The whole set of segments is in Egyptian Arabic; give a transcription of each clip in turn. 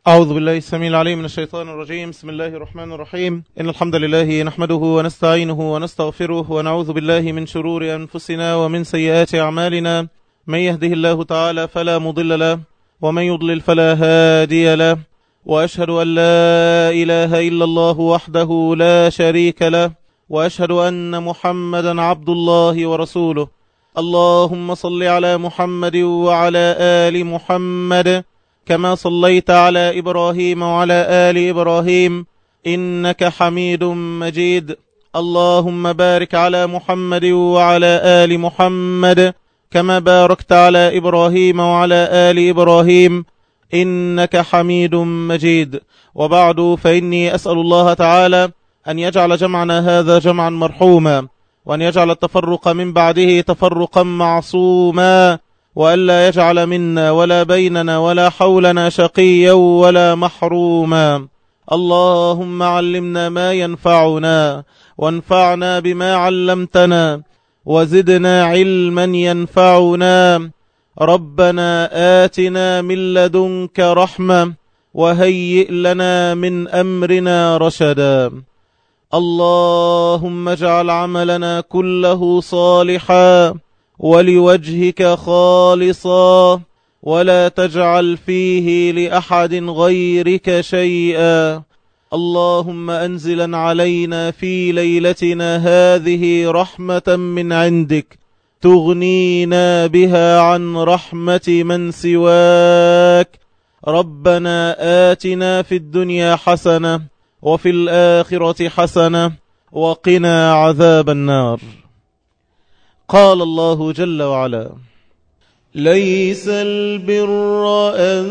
أعوذ بالله السميع العليم من الشيطان الرجيم بسم الله الرحمن الرحيم إن الحمد لله نحمده ونستعينه ونستغفره ونعوذ بالله من شرور أنفسنا ومن سيئات أعمالنا من يهده الله تعالى فلا مضل له ومن يضلل فلا هادي له وأشهد أن لا إله إلا الله وحده لا شريك له وأشهد أن محمدا عبد الله ورسوله اللهم صل على محمد وعلى آل محمد كما صليت على إبراهيم وعلى آل إبراهيم إنك حميد مجيد اللهم بارك على محمد وعلى آل محمد كما باركت على إبراهيم وعلى آل إبراهيم إنك حميد مجيد وبعد فإني أسأل الله تعالى أن يجعل جمعنا هذا جمعا مرحوما وأن يجعل التفرق من بعده تفرقا معصوما وألا يجعل منا ولا بيننا ولا حولنا شقيا ولا محروما اللهم علمنا ما ينفعنا وانفعنا بما علمتنا وزدنا علما ينفعنا ربنا آتنا من لدنك رحمة وهيئ لنا من أمرنا رشدا اللهم اجعل عملنا كله صالحا ولوجهك خالصا ولا تجعل فيه لأحد غيرك شيئا اللهم أنزلا علينا في ليلتنا هذه رحمة من عندك تغنينا بها عن رحمة من سواك ربنا آتنا في الدنيا حسنة وفي الآخرة حسنة وقنا عذاب النار قال الله جل وعلا ليس البر أن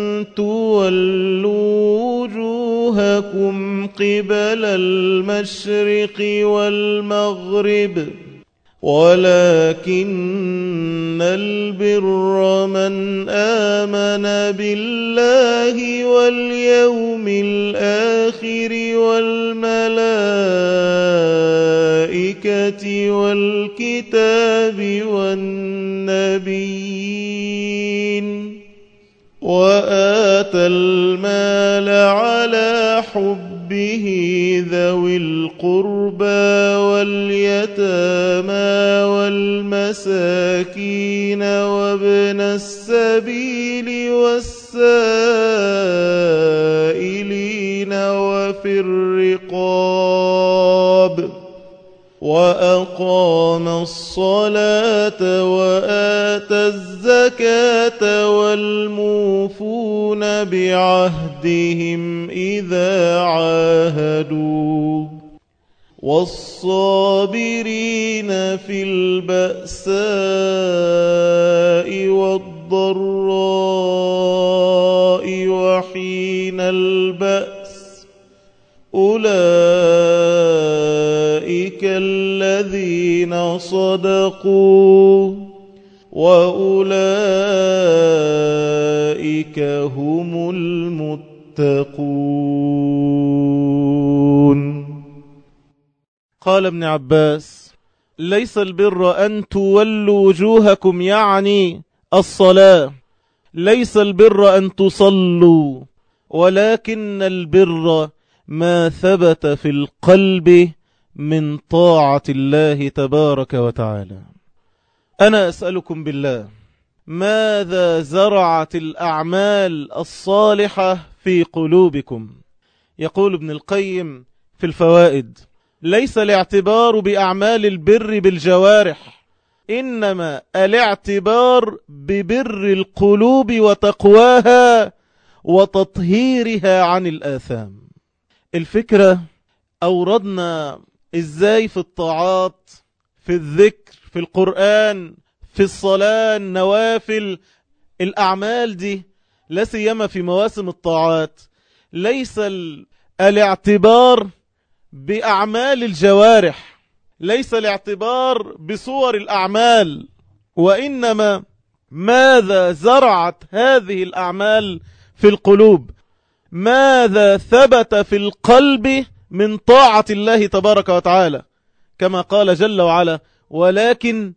تولوا وجوهكم قبل المشرق والمغرب ولكن البر من آمن بالله واليوم الآخر والملائكة والكتاب والنبيين وآتى المال على حبه ذوي القربى واليتامى والمساكين وابن السبيل والسائلين وفي الرقاب وأقام الصلاة وآتى الزكاة والموفون بعهدهم إذا عاهدوا والصابرين في البأساء والضراء وحين البأس أولئك الذين صدقوا وأولئك هم المتقون قال ابن عباس ليس البر أن تولوا وجوهكم يعني الصلاة ليس البر أن تصلوا ولكن البر ما ثبت في القلب من طاعة الله تبارك وتعالى أنا أسألكم بالله ماذا زرعت الأعمال الصالحة في قلوبكم يقول ابن القيم في الفوائد ليس الاعتبار بأعمال البر بالجوارح إنما الاعتبار ببر القلوب وتقواها وتطهيرها عن الآثام الفكرة أوردنا إزاي في الطاعات في الذكر في القرآن في الصلاة النوافل الأعمال دي لا سيما في مواسم الطاعات ليس الاعتبار بأعمال الجوارح ليس الاعتبار بصور الأعمال وإنما ماذا زرعت هذه الأعمال في القلوب ماذا ثبت في القلب من طاعة الله تبارك وتعالى كما قال جل وعلا ولكن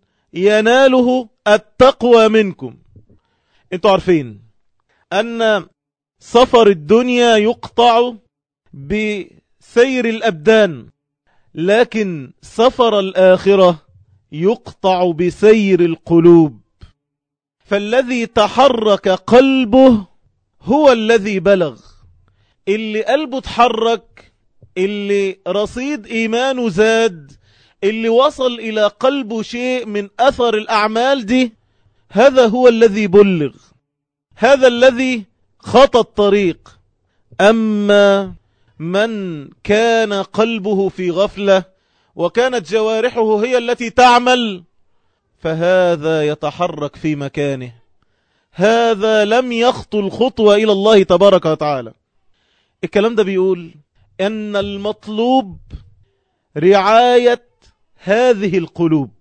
يناله التقوى منكم انتوا عارفين أن سفر الدنيا يقطع بسير الأبدان لكن سفر الآخرة يقطع بسير القلوب فالذي تحرك قلبه هو الذي بلغ اللي قلبه تحرك اللي رصيد إيمانه زاد اللي وصل إلى قلبه شيء من أثر الأعمال دي هذا هو الذي بلغ هذا الذي خطى الطريق أما من كان قلبه في غفلة وكانت جوارحه هي التي تعمل فهذا يتحرك في مكانه هذا لم يخطو الخطوة إلى الله تبارك وتعالى الكلام ده بيقول أن المطلوب رعاية هذه القلوب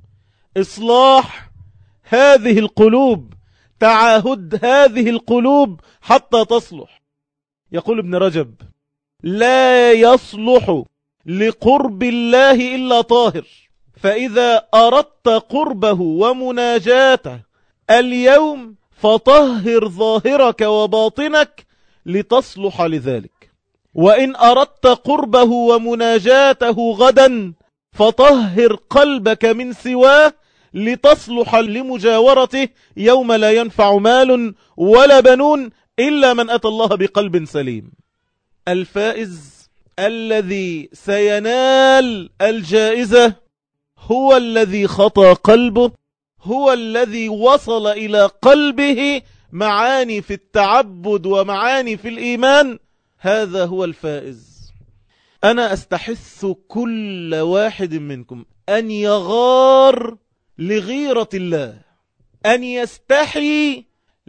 إصلاح هذه القلوب تعاهد هذه القلوب حتى تصلح يقول ابن رجب لا يصلح لقرب الله إلا طاهر فإذا أردت قربه ومناجاته اليوم فطهر ظاهرك وباطنك لتصلح لذلك وإن أردت قربه ومناجاته غدا فطهر قلبك من سواه لتصلح لمجاورته يوم لا ينفع مال ولا بنون إلا من أتى الله بقلب سليم الفائز الذي سينال الجائزة هو الذي خطى قلبه هو الذي وصل إلى قلبه معاني في التعبد ومعاني في الإيمان هذا هو الفائز أنا أستحث كل واحد منكم أن يغار لغيرة الله أن يستحي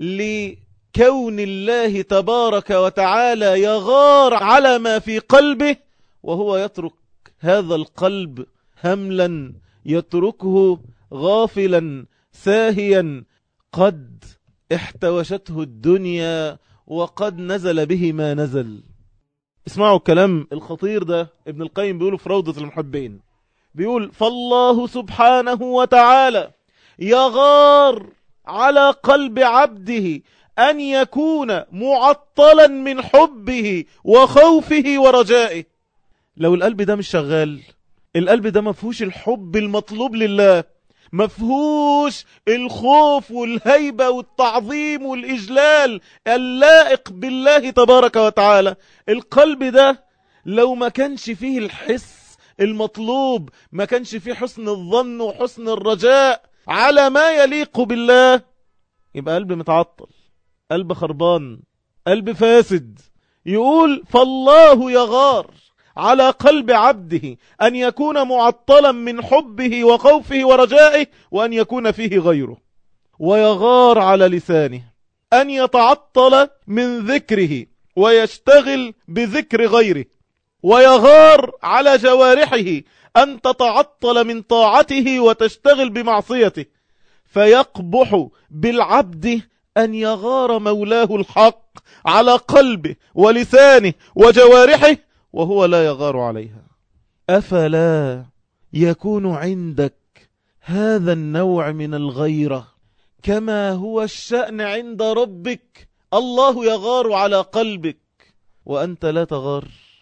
لكون الله تبارك وتعالى يغار على ما في قلبه وهو يترك هذا القلب هملا يتركه غافلا ساهيا قد احتوشته الدنيا وقد نزل به ما نزل اسمعوا الكلام الخطير ده ابن القيم بيقوله في روضة المحبين بيقول فالله سبحانه وتعالى يغار على قلب عبده أن يكون معطلا من حبه وخوفه ورجائه لو القلب ده مش شغال القلب ده ما فيهوش الحب المطلوب لله ما فيهوش الخوف والهيبة والتعظيم والإجلال اللائق بالله تبارك وتعالى القلب ده لو ما كانش فيه الحس المطلوب ما كانش فيه حسن الظن وحسن الرجاء على ما يليق بالله يبقى قلب متعطل قلب خربان قلب فاسد يقول فالله يغار على قلب عبده أن يكون معطلا من حبه وخوفه ورجائه وأن يكون فيه غيره ويغار على لسانه أن يتعطل من ذكره ويشتغل بذكر غيره ويغار على جوارحه أن تتعطل من طاعته وتشتغل بمعصيته فيقبح بالعبد أن يغار مولاه الحق على قلبه ولسانه وجوارحه وهو لا يغار عليها أفلا يكون عندك هذا النوع من الغيرة كما هو الشأن عند ربك الله يغار على قلبك وأنت لا تغار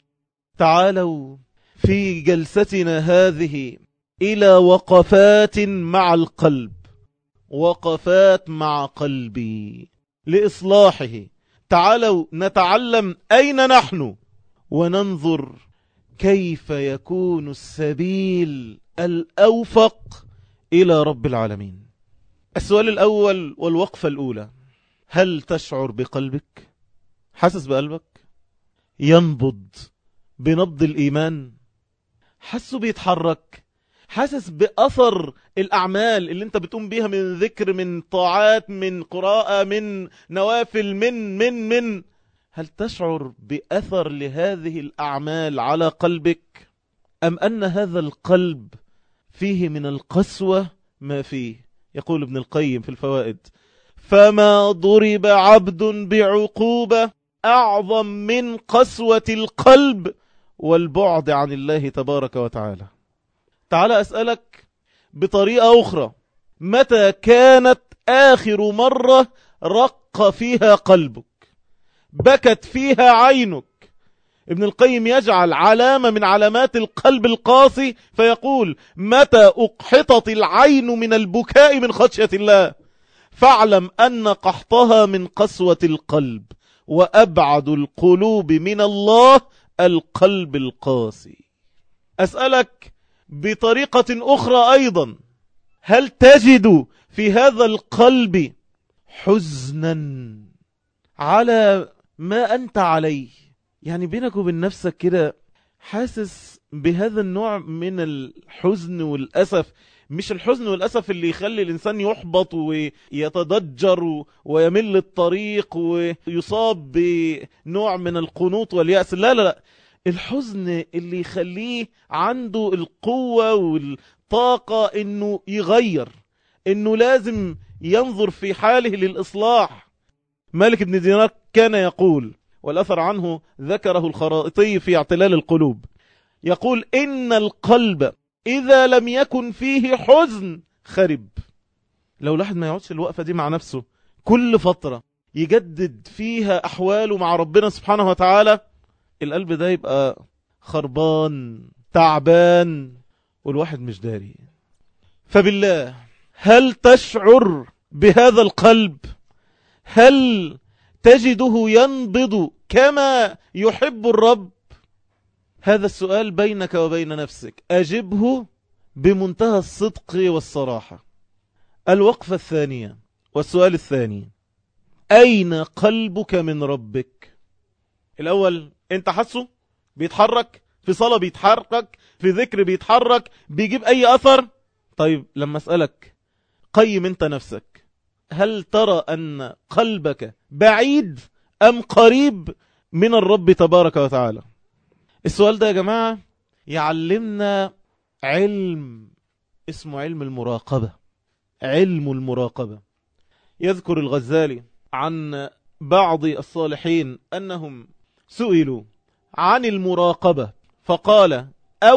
تعالوا في جلستنا هذه إلى وقفات مع القلب وقفات مع قلبي لإصلاحه تعالوا نتعلم أين نحن وننظر كيف يكون السبيل الأوفق إلى رب العالمين السؤال الأول والوقفة الأولى هل تشعر بقلبك حاسس بقلبك ينبض بنبض الإيمان حسه بيتحرك حاسس بأثر الأعمال اللي انت بتقوم بيها من ذكر من طاعات من قراءة من نوافل من من من هل تشعر بأثر لهذه الأعمال على قلبك أم أن هذا القلب فيه من القسوة ما فيه يقول ابن القيم في الفوائد فما ضرب عبد بعقوبة أعظم من قسوة القلب والبعد عن الله تبارك وتعالى تعال أسألك بطريقة أخرى متى كانت آخر مرة رق فيها قلبك بكت فيها عينك ابن القيم يجعل علامة من علامات القلب القاسي فيقول متى أقحطت العين من البكاء من خشية الله فاعلم أن قحطها من قسوة القلب وأبعد القلوب من الله القلب القاسي أسألك بطريقة أخرى أيضا هل تجد في هذا القلب حزنا على ما أنت عليه يعني بينك وبين نفسك كده حاسس بهذا النوع من الحزن والأسف مش الحزن والأسف اللي يخلي الإنسان يحبط ويتضجر ويمل الطريق ويصاب بنوع من القنوط واليأس لا لا لا الحزن اللي يخليه عنده القوة والطاقة انه يغير انه لازم ينظر في حاله للإصلاح مالك بن دينار كان يقول والأثر عنه ذكره الخرائطي في اعتلال القلوب يقول إن القلب إذا لم يكن فيه حزن خرب لو الواحد ما يقعدش الوقفة دي مع نفسه كل فترة يجدد فيها أحواله مع ربنا سبحانه وتعالى القلب ده يبقى خربان تعبان والواحد مش داري فبالله هل تشعر بهذا القلب هل تجده ينبض كما يحب الرب هذا السؤال بينك وبين نفسك أجبه بمنتهى الصدق والصراحة الوقفة الثانية والسؤال الثاني أين قلبك من ربك الأول أنت حسه بيتحرك في صلاة بيتحرك في ذكر بيتحرك بيجيب أي أثر طيب لما أسألك قيم أنت نفسك هل ترى أن قلبك بعيد أم قريب من الرب تبارك وتعالى السؤال ده يا جماعة يعلمنا علم اسمه علم المراقبة علم المراقبة يذكر الغزالي عن بعض الصالحين أنهم سئلوا عن المراقبة فقال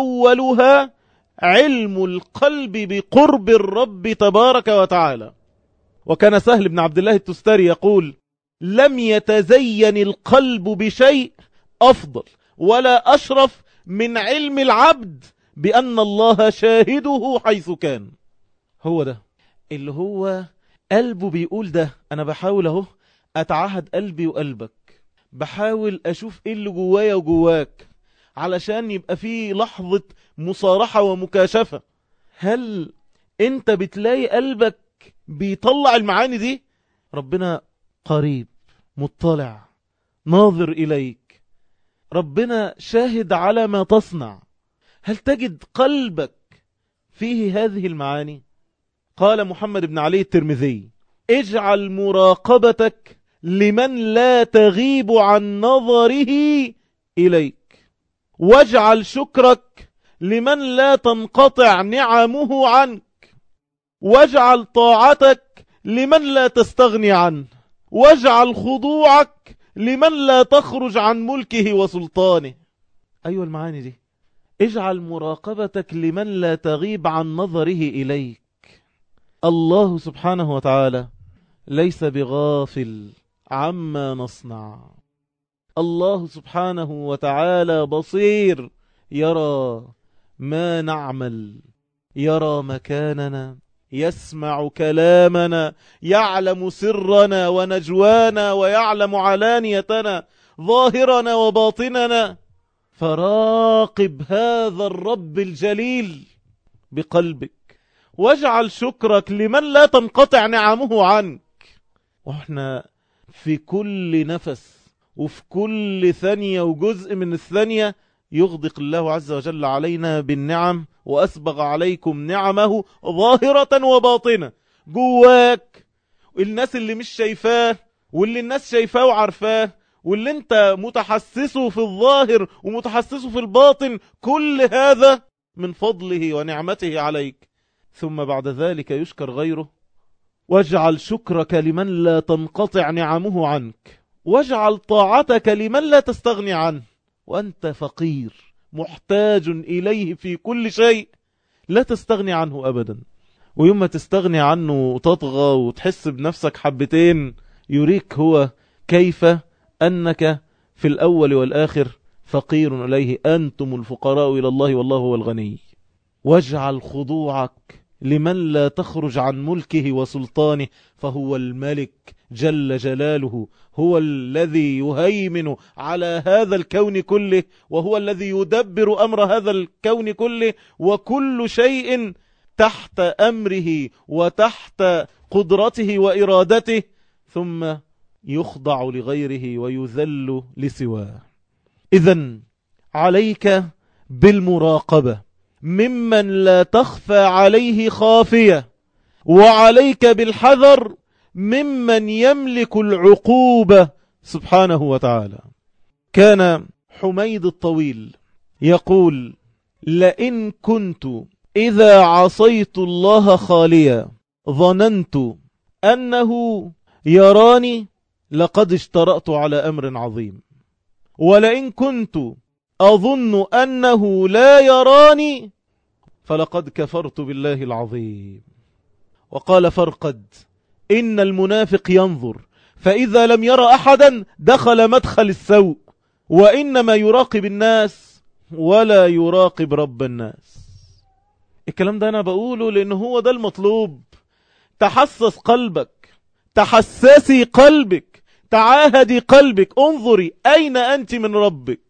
أولها علم القلب بقرب الرب تبارك وتعالى وكان سهل بن عبد الله التستاري يقول لم يتزين القلب بشيء أفضل ولا أشرف من علم العبد بأن الله شاهده حيث كان هو ده اللي هو قلبه بيقول ده أنا بحاول أهو أتعهد قلبي وقلبك بحاول أشوف إيه اللي جوايا وجواك علشان يبقى فيه لحظة مصارحة ومكاشفة هل انت بتلاقي قلبك بيطلع المعاني دي ربنا قريب مطلع ناظر إليك ربنا شاهد على ما تصنع هل تجد قلبك فيه هذه المعاني قال محمد بن علي الترمذي اجعل مراقبتك لمن لا تغيب عن نظره إليك واجعل شكرك لمن لا تنقطع نعمه عنك واجعل طاعتك لمن لا تستغني عنه واجعل خضوعك لمن لا تخرج عن ملكه وسلطانه أيوة المعاني دي اجعل مراقبتك لمن لا تغيب عن نظره إليك الله سبحانه وتعالى ليس بغافل عما نصنع الله سبحانه وتعالى بصير يرى ما نعمل يرى مكاننا يسمع كلامنا يعلم سرنا ونجوانا ويعلم علانيتنا ظاهرنا وباطننا فراقب هذا الرب الجليل بقلبك واجعل شكرك لمن لا تنقطع نعمه عنك واحنا في كل نفس وفي كل ثانية وجزء من الثانية يغدق الله عز وجل علينا بالنعم وأسبغ عليكم نعمه ظاهرة وباطنة جواك الناس اللي مش شايفاه واللي الناس شايفاه وعارفاه واللي انت متحسسه في الظاهر ومتحسسه في الباطن كل هذا من فضله ونعمته عليك ثم بعد ذلك يشكر غيره واجعل شكرك لمن لا تنقطع نعمه عنك واجعل طاعتك لمن لا تستغني عنه وأنت فقير محتاج إليه في كل شيء لا تستغني عنه أبدا ويوم ما تستغني عنه وتطغى وتحس بنفسك حبتين يريك هو كيف أنك في الأول والآخر فقير إليه أنتم الفقراء إلى الله والله هو الغني واجعل خضوعك لمن لا تخرج عن ملكه وسلطانه فهو الملك جل جلاله هو الذي يهيمن على هذا الكون كله وهو الذي يدبر أمر هذا الكون كله وكل شيء تحت أمره وتحت قدرته وإرادته ثم يخضع لغيره ويذل لسواه إذا عليك بالمراقبة ممن لا تخفى عليه خافية وعليك بالحذر ممن يملك العقوبة سبحانه وتعالى كان حميد الطويل يقول لئن كنت إذا عصيت الله خاليا ظننت أنه يراني لقد اشترأت على أمر عظيم ولئن كنت أظن أنه لا يراني فلقد كفرت بالله العظيم وقال فرقد إن المنافق ينظر فإذا لم يرى أحدا دخل مدخل السوء وإنما يراقب الناس ولا يراقب رب الناس الكلام ده أنا بقوله لأنه هو ده المطلوب تحسس قلبك تحسسي قلبك تعاهدي قلبك انظري أين أنت من ربك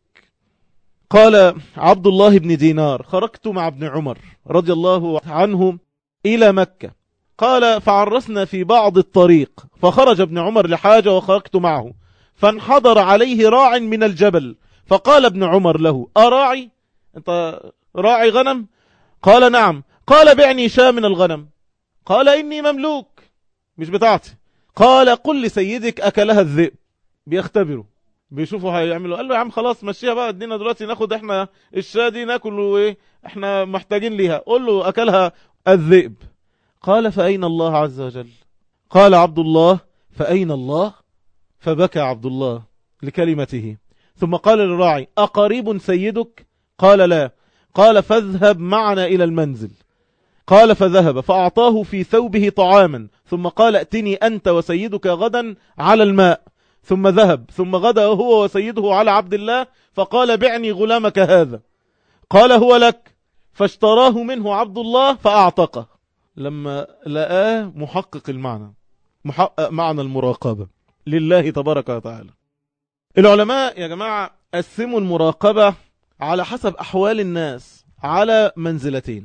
قال عبد الله بن دينار خرجت مع ابن عمر رضي الله عنه إلى مكة قال فعرسنا في بعض الطريق فخرج ابن عمر لحاجة وخرجت معه فانحضر عليه راع من الجبل فقال ابن عمر له أراعي انت راعي غنم قال نعم قال بعني شاة من الغنم قال إني مملوك مش بتاعتي قال قل لسيدك أكلها الذئب بيختبروا بيشوفوا هيعملوا قال له يا عم خلاص مشيها بقى ادينا دلوقتي ناخد احنا الشاة دي ناكل وايه احنا محتاجين ليها قول له أكلها الذئب قال فأين الله عز وجل قال عبد الله فأين الله فبكى عبد الله لكلمته ثم قال للراعي أقريب سيدك قال لا قال فاذهب معنا إلى المنزل قال فذهب فأعطاه في ثوبه طعاما ثم قال ائتني أنت وسيدك غدا على الماء ثم ذهب ثم غدا هو وسيده على عبد الله فقال بعني غلامك هذا قال هو لك فاشتراه منه عبد الله فأعتقه لما لقاه محقق المعنى محقق معنى المراقبة لله تبارك وتعالى العلماء يا جماعة قسموا المراقبة على حسب أحوال الناس على منزلتين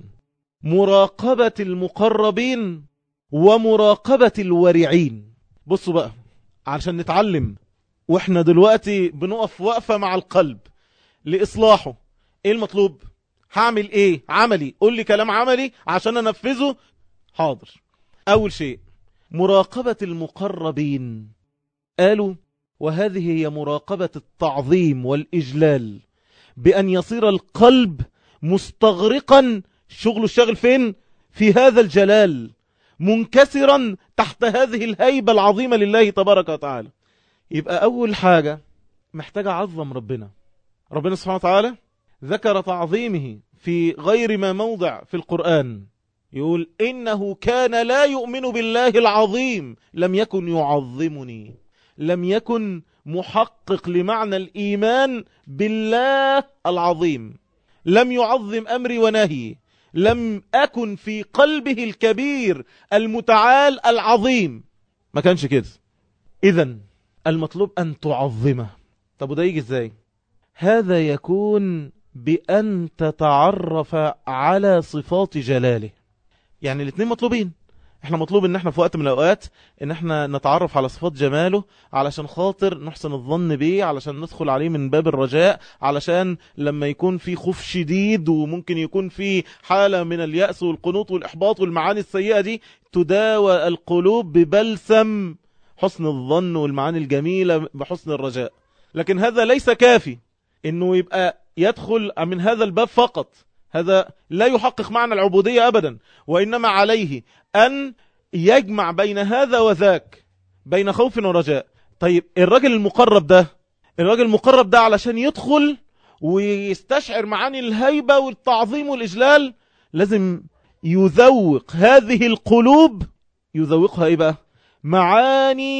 مراقبة المقربين ومراقبة الورعين بصوا بقى علشان نتعلم واحنا دلوقتي بنقف وقفة مع القلب لإصلاحه ايه المطلوب هعمل ايه عملي قول لي كلام عملي عشان انفذه حاضر اول شيء مراقبة المقربين قالوا وهذه هي مراقبة التعظيم والإجلال بأن يصير القلب مستغرقا شغل الشغل فين في هذا الجلال منكسرا تحت هذه الهيبة العظيمة لله تبارك وتعالى يبقى أول حاجة محتاج أعظم ربنا ربنا سبحانه وتعالى ذكر تعظيمه في غير ما موضع في القرآن يقول إنه كان لا يؤمن بالله العظيم لم يكن يعظمني لم يكن محقق لمعنى الإيمان بالله العظيم لم يعظم أمري ونهي لم أكن في قلبه الكبير المتعال العظيم ما كانش كده إذا المطلوب أن تعظمه طب وده يجي إزاي هذا يكون بأن تتعرف على صفات جلاله يعني الاثنين مطلوبين احنا مطلوب ان احنا في وقت من الاوقات ان احنا نتعرف على صفات جماله علشان خاطر نحسن الظن بيه علشان ندخل عليه من باب الرجاء علشان لما يكون في خوف شديد وممكن يكون في حالة من اليأس والقنوط والإحباط والمعاني السيئة دي تداوى القلوب ببلسم حسن الظن والمعاني الجميلة بحسن الرجاء لكن هذا ليس كافي انه يبقى يدخل من هذا الباب فقط هذا لا يحقق معنى العبودية أبدا وإنما عليه أن يجمع بين هذا وذاك بين خوف ورجاء طيب الراجل المقرب ده الراجل المقرب ده علشان يدخل ويستشعر معاني الهيبة والتعظيم والإجلال لازم يذوق هذه القلوب يذوقها ايه بقى معاني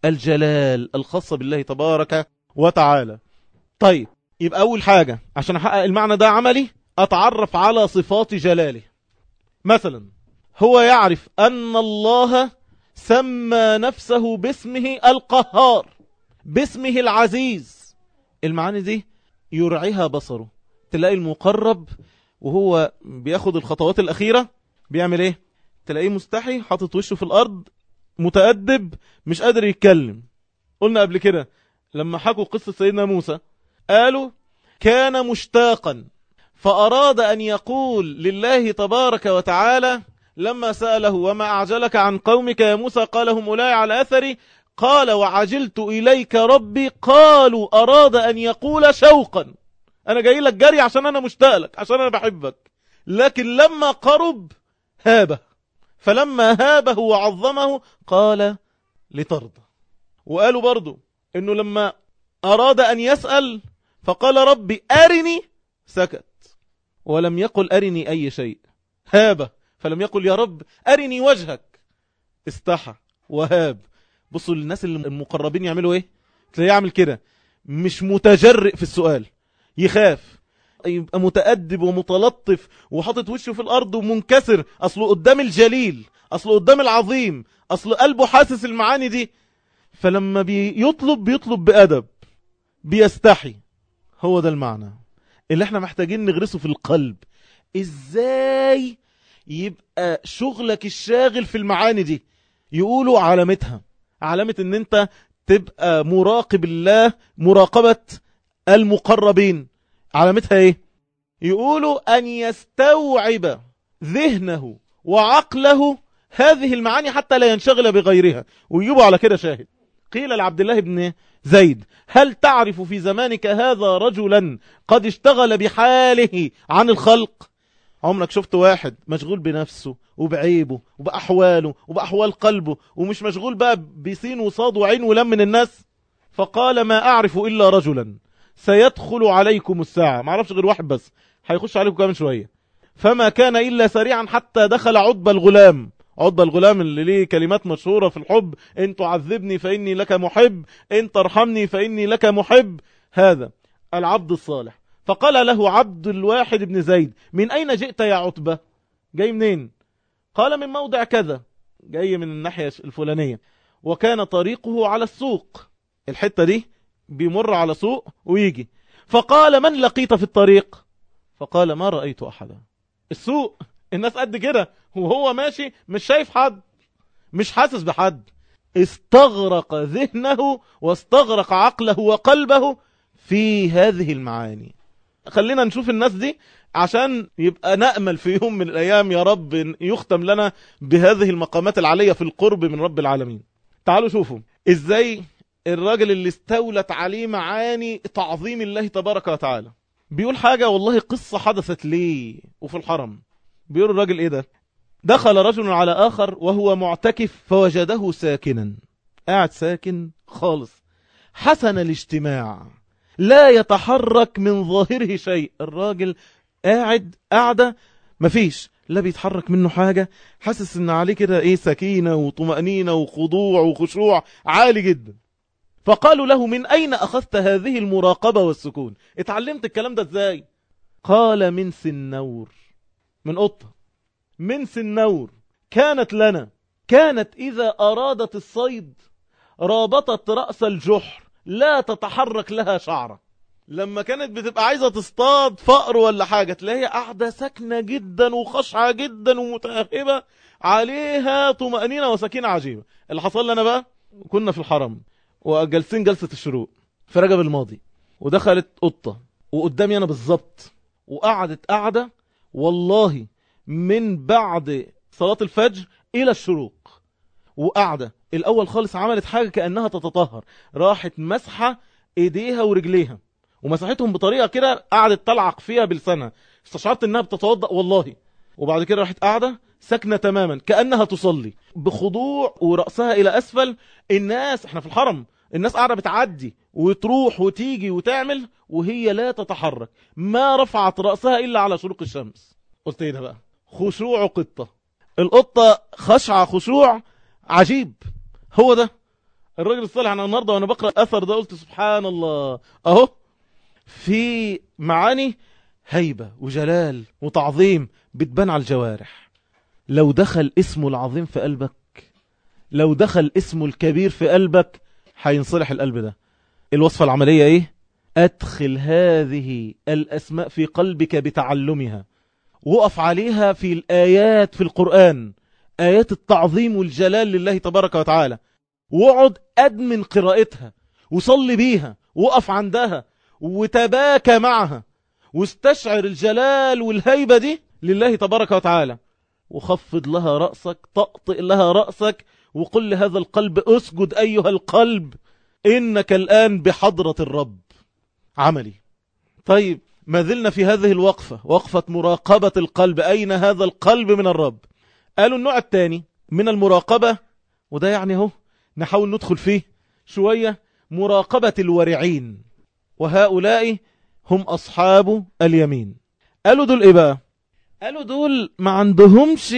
الجلال الخاصة بالله تبارك وتعالى طيب يبقى أول حاجة عشان أحقق المعنى ده عملي أتعرف على صفات جلاله مثلا هو يعرف أن الله سمى نفسه باسمه القهار باسمه العزيز المعاني دي يرعيها بصره تلاقي المقرب وهو بياخد الخطوات الأخيرة بيعمل ايه تلاقيه مستحي حاطط وشه في الأرض متأدب مش قادر يتكلم قلنا قبل كده لما حكوا قصة سيدنا موسى قالوا كان مشتاقا فأراد أن يقول لله تبارك وتعالى لما سأله وما أعجلك عن قومك يا موسى قال هم أولئك على أثري قال وعجلت إليك ربي قالوا أراد أن يقول شوقا أنا جاي لك جري عشان أنا مشتاق لك عشان أنا بحبك لكن لما قرب هابه فلما هابه وعظمه قال لترضى وقالوا برضو انه لما اراد ان يسأل فقال ربي ارني سكت ولم يقل ارني اي شيء هابه فلم يقل يا رب ارني وجهك استحى وهاب بصوا للناس المقربين يعملوا ايه تلاقيه يعمل كده مش متجرئ في السؤال يخاف يبقى متأدب ومتلطف وحاطط وشه في الأرض ومنكسر أصله قدام الجليل أصله قدام العظيم أصله قلبه حاسس المعاني دي فلما بيطلب بيطلب بأدب بيستحي هو ده المعنى اللي احنا محتاجين نغرسه في القلب ازاي يبقى شغلك الشاغل في المعاني دي يقولوا علامتها علامة ان انت تبقى مراقب الله مراقبة المقربين علامتها ايه يقولوا ان يستوعب ذهنه وعقله هذه المعاني حتى لا ينشغل بغيرها ويجيبوا على كده شاهد قيل لعبد الله بن زيد هل تعرف في زمانك هذا رجلا قد اشتغل بحاله عن الخلق عمرك شفت واحد مشغول بنفسه وبعيبه وبأحواله وبأحوال قلبه ومش مشغول بقى بسين وصاد وعين ولم من الناس فقال ما أعرف إلا رجلا سيدخل عليكم الساعة ما اعرفش غير واحد بس هيخش عليكم كمان شوية فما كان إلا سريعا حتى دخل عضب الغلام عضب الغلام اللي ليه كلمات مشهورة في الحب إن تعذبني فإني لك محب إن ترحمني فإني لك محب هذا العبد الصالح فقال له عبد الواحد بن زيد من أين جئت يا عتبة جاي منين قال من موضع كذا جاي من الناحية الفلانية وكان طريقه على السوق الحتة دي بيمر على سوق ويجي فقال من لقيت في الطريق فقال ما رأيت أحدا السوق الناس قد كده وهو ماشي مش شايف حد مش حاسس بحد استغرق ذهنه واستغرق عقله وقلبه في هذه المعاني خلينا نشوف الناس دي عشان يبقى نأمل في يوم من الأيام يا رب يختم لنا بهذه المقامات العالية في القرب من رب العالمين تعالوا شوفوا ازاي الراجل اللي استولت عليه معاني تعظيم الله تبارك وتعالى بيقول حاجة والله قصة حدثت ليه وفي الحرم بيقول الراجل ايه ده دخل رجل على آخر وهو معتكف فوجده ساكنا قاعد ساكن خالص حسن الاجتماع لا يتحرك من ظاهره شيء الراجل قاعد قاعدة مفيش لا بيتحرك منه حاجة حاسس ان عليه كده ايه سكينة وطمأنينة وخضوع وخشوع عالي جدا فقالوا له من أين أخذت هذه المراقبة والسكون اتعلمت الكلام ده ازاي قال من سنور من قطة من سنور كانت لنا كانت إذا أرادت الصيد رابطت رأس الجحر لا تتحرك لها شعرة لما كانت بتبقى عايزة تصطاد فقر ولا حاجة تلاقيها قاعدة ساكنة جدا وخشعة جدا ومتأهبة عليها طمأنينة وسكينة عجيبة اللي حصل لنا بقى كنا في الحرم وجالسين جلسة الشروق في رجب الماضي ودخلت قطة وقدامي أنا بالظبط وقعدت قعدة والله من بعد صلاة الفجر إلى الشروق وقعدة الأول خالص عملت حاجة كأنها تتطهر راحت مسحة إيديها ورجليها ومسحتهم بطريقة كده قعدت تلعق فيها بلسانها استشعرت إنها بتتوضأ والله وبعد كده راحت قاعدة ساكنة تماما كأنها تصلي بخضوع ورأسها إلى أسفل الناس احنا في الحرم الناس قاعدة بتعدي وتروح وتيجي وتعمل وهي لا تتحرك ما رفعت رأسها إلا على شروق الشمس قلت ايه ده بقى خشوع قطة القطة خشعة خشوع عجيب هو ده الراجل الصالح انا النهارده وانا بقرا الاثر ده قلت سبحان الله اهو في معاني هيبه وجلال وتعظيم بتبان على الجوارح لو دخل اسمه العظيم في قلبك لو دخل اسمه الكبير في قلبك هينصلح القلب ده الوصفه العمليه ايه ادخل هذه الاسماء في قلبك بتعلمها وقف عليها في الايات في القران آيات التعظيم والجلال لله تبارك وتعالى واقعد أدمن قراءتها وصلي بيها وقف عندها وتباكى معها واستشعر الجلال والهيبة دي لله تبارك وتعالى وخفض لها رأسك طأطئ لها رأسك وقل لهذا القلب اسجد أيها القلب إنك الآن بحضرة الرب عملي طيب ما زلنا في هذه الوقفة وقفة مراقبة القلب أين هذا القلب من الرب قالوا النوع الثاني من المراقبة وده يعني هو نحاول ندخل فيه شوية مراقبة الورعين وهؤلاء هم أصحاب اليمين قالوا دول إيه بقى قالوا دول ما عندهمش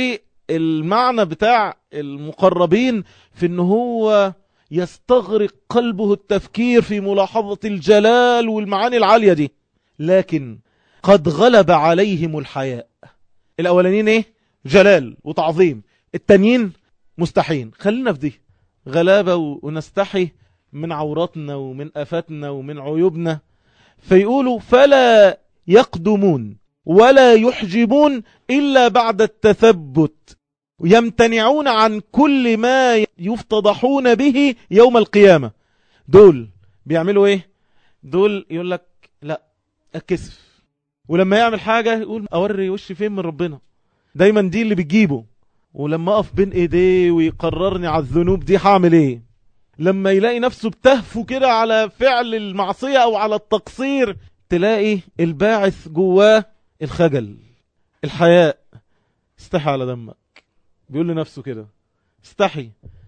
المعنى بتاع المقربين في ان هو يستغرق قلبه التفكير في ملاحظة الجلال والمعاني العالية دي لكن قد غلب عليهم الحياء الأولانيين ايه جلال وتعظيم التانيين مستحين خلينا في دي غلابة ونستحي من عوراتنا ومن أفاتنا ومن عيوبنا فيقولوا فلا يقدمون ولا يحجبون إلا بعد التثبت يمتنعون عن كل ما يفتضحون به يوم القيامة دول بيعملوا ايه دول يقول لك لا الكسف ولما يعمل حاجة يقول اوري وشي فين من ربنا دايما دي اللي بتجيبه ولما اقف بين ايديه ويقررني على الذنوب دي هعمل ايه لما يلاقي نفسه بتهفو كده على فعل المعصية او على التقصير تلاقي الباعث جواه الخجل الحياء استحي على دمك بيقول لنفسه كده استحي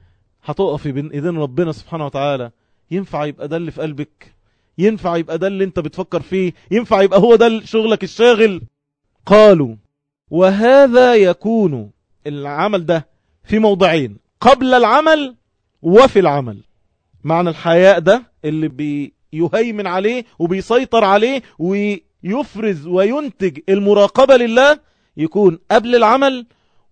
هتقفي بين ايدين ربنا سبحانه وتعالى ينفع يبقى ده اللي في قلبك ينفع يبقى ده اللي انت بتفكر فيه ينفع يبقى هو ده شغلك الشاغل قالوا وهذا يكون العمل ده في موضعين قبل العمل وفي العمل معنى الحياء ده اللي بيهيمن عليه وبيسيطر عليه ويفرز وينتج المراقبة لله يكون قبل العمل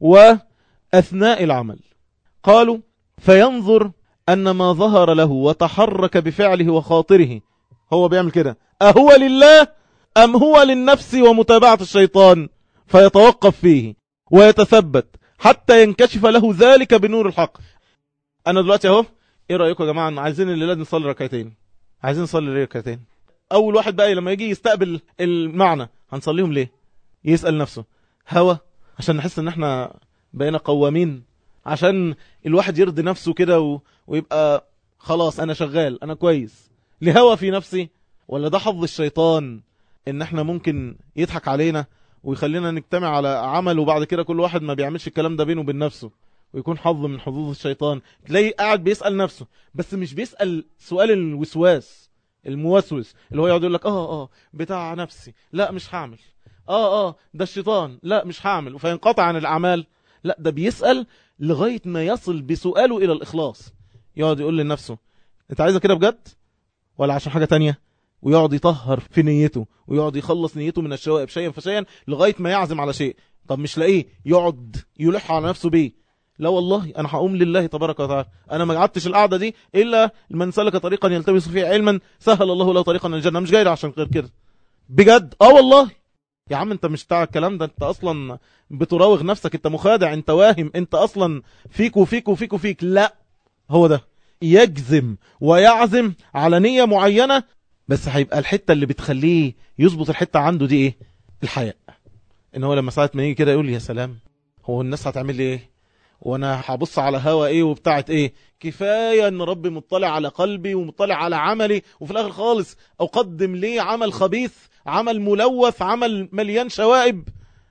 وأثناء العمل قالوا فينظر أن ما ظهر له وتحرك بفعله وخاطره هو بيعمل كده أهو لله أم هو للنفس ومتابعة الشيطان فيتوقف فيه ويتثبت حتى ينكشف له ذلك بنور الحق انا دلوقتي اهو ايه رايكم يا جماعه عايزين الليله نصلي ركعتين عايزين نصلي ركعتين اول واحد بقى لما يجي يستقبل المعنى هنصليهم ليه يسال نفسه هوى عشان نحس ان احنا بقينا قوامين عشان الواحد يرضي نفسه كده و... ويبقى خلاص انا شغال انا كويس لهوى في نفسي ولا ده حظ الشيطان ان احنا ممكن يضحك علينا ويخلينا نجتمع على عمل وبعد كده كل واحد ما بيعملش الكلام ده بينه وبين نفسه ويكون حظ من حظوظ الشيطان تلاقيه قاعد بيسأل نفسه بس مش بيسأل سؤال الوسواس الموسوس اللي هو يقعد يقول لك اه اه بتاع نفسي لا مش هعمل اه اه ده الشيطان لا مش هعمل فينقطع عن الأعمال لا ده بيسأل لغاية ما يصل بسؤاله إلى الإخلاص يقعد يقول لنفسه انت عايزه كده بجد ولا عشان حاجة تانية ويقعد يطهر في نيته ويقعد يخلص نيته من الشوائب شيئا فشيئا لغاية ما يعزم على شيء طب مش لاقيه يقعد يلح على نفسه بيه لا والله انا هقوم لله تبارك وتعالى انا ما قعدتش القعده دي الا من سلك طريقا يلتمس فيه علما سهل الله له طريقا للجنه مش جاي عشان غير كده بجد اه والله يا عم انت مش بتاع الكلام ده انت اصلا بتراوغ نفسك انت مخادع انت واهم انت اصلا فيك وفيك وفيك وفيك لا هو ده يجزم ويعزم على نية معينة بس هيبقى الحتة اللي بتخليه يظبط الحتة عنده دي ايه الحياء ان هو لما ساعة ما يجي كده يقول يا سلام هو الناس هتعمل لي ايه وانا هبص على هوا ايه وبتاعت ايه كفاية ان ربي مطلع على قلبي ومطلع على عملي وفي الاخر خالص اقدم ليه عمل خبيث عمل ملوث عمل مليان شوائب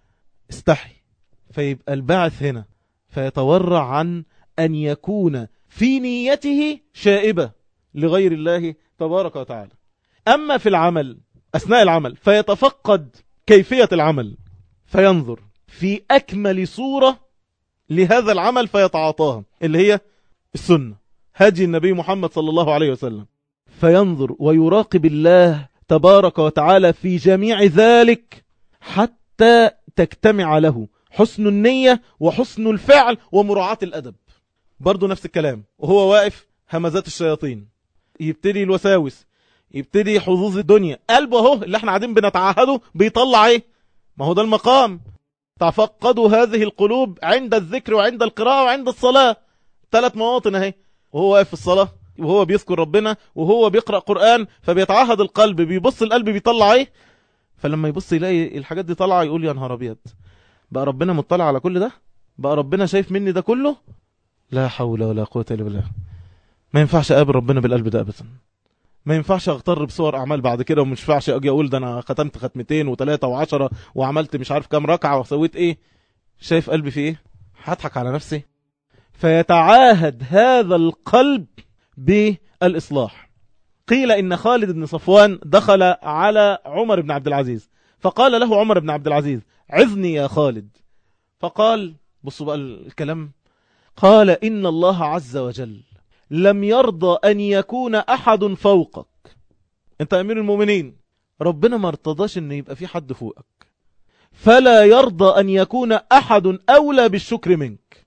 استحي فيبقى البعث هنا فيتورع عن ان يكون في نيته شائبة لغير الله تبارك وتعالى اما في العمل اثناء العمل فيتفقد كيفية العمل فينظر في اكمل صورة لهذا العمل فيتعاطاها اللي هي السنة هدي النبي محمد صلى الله عليه وسلم فينظر ويراقب الله تبارك وتعالى في جميع ذلك حتى تجتمع له حسن النية وحسن الفعل ومراعاة الأدب برضو نفس الكلام وهو واقف همزات الشياطين يبتدي الوساوس يبتدي حظوظ الدنيا قلبه اهو اللي احنا قاعدين بنتعهده بيطلع ايه ما هو ده المقام تفقدوا هذه القلوب عند الذكر وعند القراءة وعند الصلاة ثلاث مواطن اهي وهو واقف في الصلاة وهو بيذكر ربنا وهو بيقرأ قرآن فبيتعهد القلب بيبص القلب بيطلع ايه فلما يبص يلاقي الحاجات دي طالعه يقول يا نهار ابيض بقى ربنا مطلع على كل ده بقى ربنا شايف مني ده كله لا حول ولا قوة الا بالله ما ينفعش اقابل ربنا بالقلب ده ابدا ما ينفعش اغتر بصور اعمال بعد كده ومش ينفعش اجي اقول ده انا ختمت ختمتين وثلاثه وعشرة وعملت مش عارف كام ركعه وسويت ايه شايف قلبي في ايه هضحك على نفسي فيتعاهد هذا القلب بالاصلاح قيل ان خالد بن صفوان دخل على عمر بن عبد العزيز فقال له عمر بن عبد العزيز عظني يا خالد فقال بصوا بقى الكلام قال إن الله عز وجل لم يرضى أن يكون أحد فوقك أنت أمير المؤمنين ربنا ما ارتضاش أن يبقى في حد فوقك فلا يرضى أن يكون أحد أولى بالشكر منك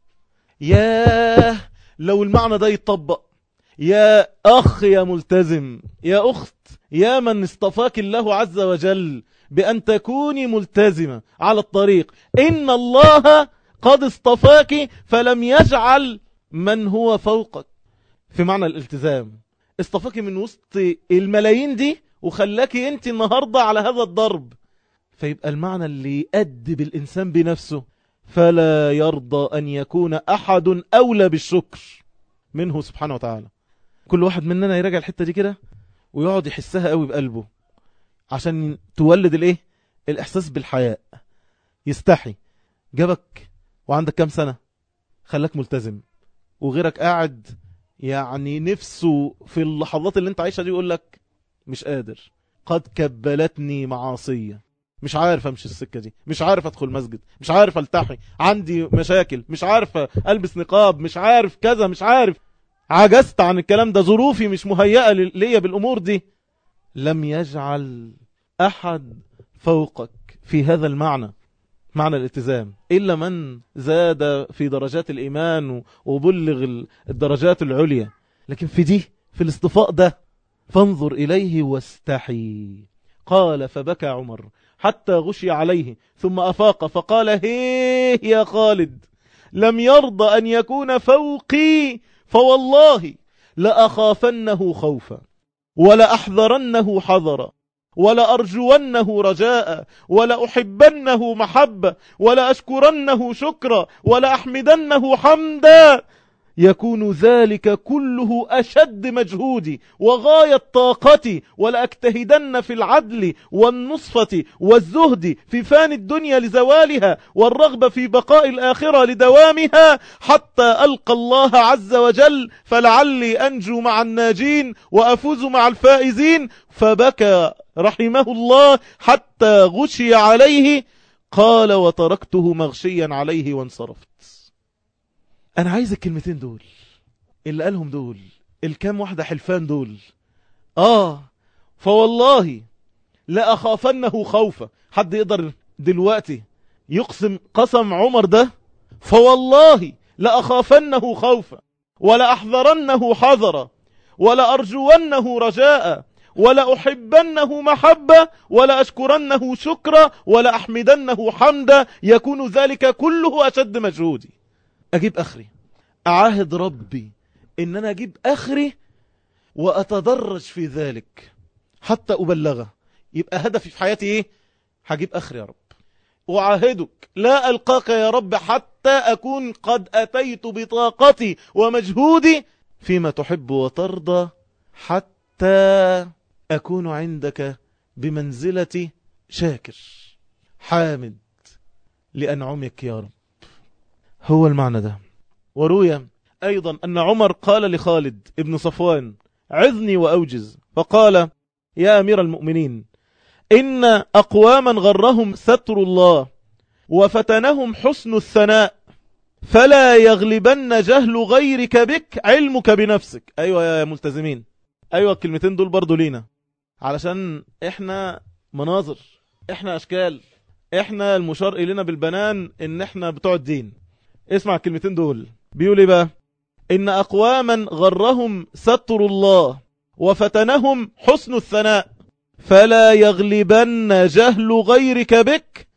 ياه لو المعنى ده يتطبق يا أخ يا ملتزم يا أخت يا من اصطفاك الله عز وجل بأن تكوني ملتزمة على الطريق إن الله قد اصطفاك فلم يجعل من هو فوقك في معنى الالتزام اصطفاك من وسط الملايين دي وخلاك انت النهاردة على هذا الضرب فيبقى المعنى اللي يؤدب الإنسان بنفسه فلا يرضى أن يكون أحد أولى بالشكر منه سبحانه وتعالى كل واحد مننا يراجع الحتة دي كده ويقعد يحسها قوي بقلبه عشان تولد الايه الاحساس بالحياء يستحي جابك وعندك كام سنة خلاك ملتزم وغيرك قاعد يعني نفسه في اللحظات اللي انت عايشها دي يقول لك مش قادر قد كبلتني معاصية مش عارف امشي السكة دي مش عارف ادخل مسجد مش عارف التحي عندي مشاكل مش عارف البس نقاب مش عارف كذا مش عارف عجزت عن الكلام ده ظروفي مش مهيئة ليا بالامور دي لم يجعل احد فوقك في هذا المعنى معنى الالتزام إلا من زاد في درجات الإيمان وبلغ الدرجات العليا لكن في دي في الاصطفاء ده فانظر إليه واستحي قال فبكى عمر حتى غشي عليه ثم أفاق فقال هيه يا خالد لم يرضى أن يكون فوقي فوالله لأخافنه خوفا ولأحذرنه حذرا ولأرجونه رجاء ولأحبنه محبة ولأشكرنه شكرا ولأحمدنه حمدا يكون ذلك كله أشد مجهودي وغاية طاقتي ولأجتهدن في العدل والنصفة والزهد في فان الدنيا لزوالها والرغبة في بقاء الآخرة لدوامها حتى ألقى الله عز وجل فلعلي أنجو مع الناجين وأفوز مع الفائزين فبكى رحمه الله حتى غشي عليه قال وتركته مغشيا عليه وانصرفت انا عايز الكلمتين دول اللي قالهم دول الكام واحدة حلفان دول اه فوالله لا اخافنه خوفا حد يقدر دلوقتي يقسم قسم عمر ده فوالله لا اخافنه خوفا ولا احذرنه حذرا ولا ارجونه رجاء ولا أحبنه محبة ولا أشكرنه شكرا ولا أحمدنه حمدا يكون ذلك كله أشد مجهودي أجيب أخري أعاهد ربي إن أنا أجيب أخري وأتدرج في ذلك حتى أبلغه يبقى هدفي في حياتي إيه هجيب أخري يا رب وعاهدك لا ألقاك يا رب حتى أكون قد أتيت بطاقتي ومجهودي فيما تحب وترضى حتى أكون عندك بمنزلة شاكر حامد لأنعمك يا رب هو المعنى ده وروي أيضا أن عمر قال لخالد ابن صفوان عذني وأوجز فقال يا أمير المؤمنين إن أقواما غرهم ستر الله وفتنهم حسن الثناء فلا يغلبن جهل غيرك بك علمك بنفسك ايوه يا ملتزمين ايوه الكلمتين دول برضو لينا علشان احنا مناظر احنا اشكال احنا المشار الينا بالبنان ان احنا بتوع الدين اسمع الكلمتين دول بيقول ايه بقى ان اقواما غرهم ستر الله وفتنهم حسن الثناء فلا يغلبن جهل غيرك بك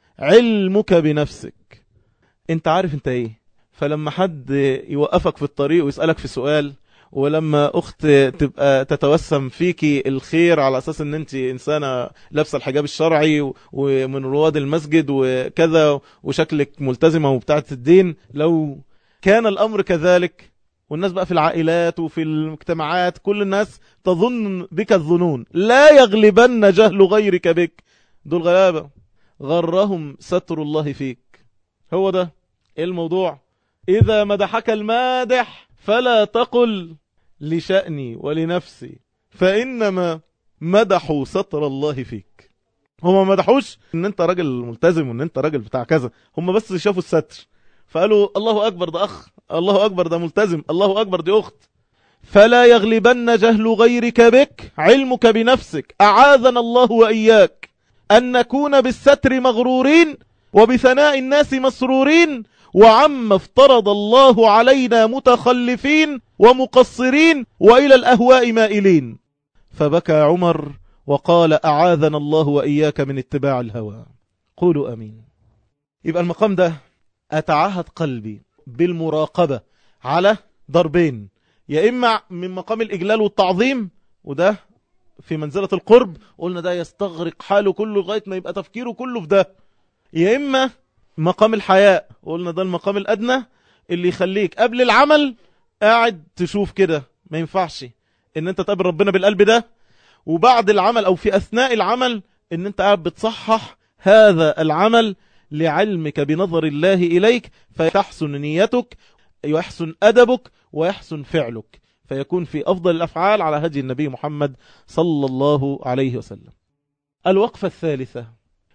علمك بنفسك انت عارف انت ايه فلما حد يوقفك في الطريق ويسألك في سؤال ولما اخت تبقى تتوسم فيكي الخير على اساس ان انت انسانة لابسة الحجاب الشرعي ومن رواد المسجد وكذا وشكلك ملتزمة وبتاعة الدين لو كان الامر كذلك والناس بقى في العائلات وفي المجتمعات كل الناس تظن بك الظنون لا يغلبن جهل غيرك بك دول غلابة غرهم ستر الله فيك هو ده ايه الموضوع اذا مدحك المادح فلا تقل لشأني ولنفسي فإنما مدحوا ستر الله فيك هم ما مدحوش ان انت راجل ملتزم وان انت راجل بتاع كذا هم بس شافوا الستر فقالوا الله اكبر ده اخ الله اكبر ده ملتزم الله اكبر دي اخت فلا يغلبن جهل غيرك بك علمك بنفسك اعاذنا الله واياك ان نكون بالستر مغرورين وبثناء الناس مسرورين وعما افترض الله علينا متخلفين ومقصرين وإلى الأهواء مائلين فبكى عمر وقال أعاذنا الله وإياك من اتباع الهوى قولوا أمين يبقى المقام ده أتعهد قلبي بالمراقبة على ضربين يا إما من مقام الإجلال والتعظيم وده في منزلة القرب قلنا ده يستغرق حاله كله لغاية ما يبقى تفكيره كله في ده يا إما مقام الحياء قلنا ده المقام الأدنى اللي يخليك قبل العمل قاعد تشوف كده ما ينفعش ان انت تقابل ربنا بالقلب ده وبعد العمل او في اثناء العمل ان انت قاعد بتصحح هذا العمل لعلمك بنظر الله اليك فتحسن نيتك ويحسن ادبك ويحسن فعلك فيكون في افضل الافعال على هدي النبي محمد صلى الله عليه وسلم الوقفة الثالثة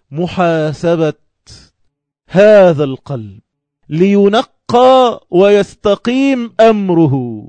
محاسبة هذا القلب لينقى ويستقيم أمره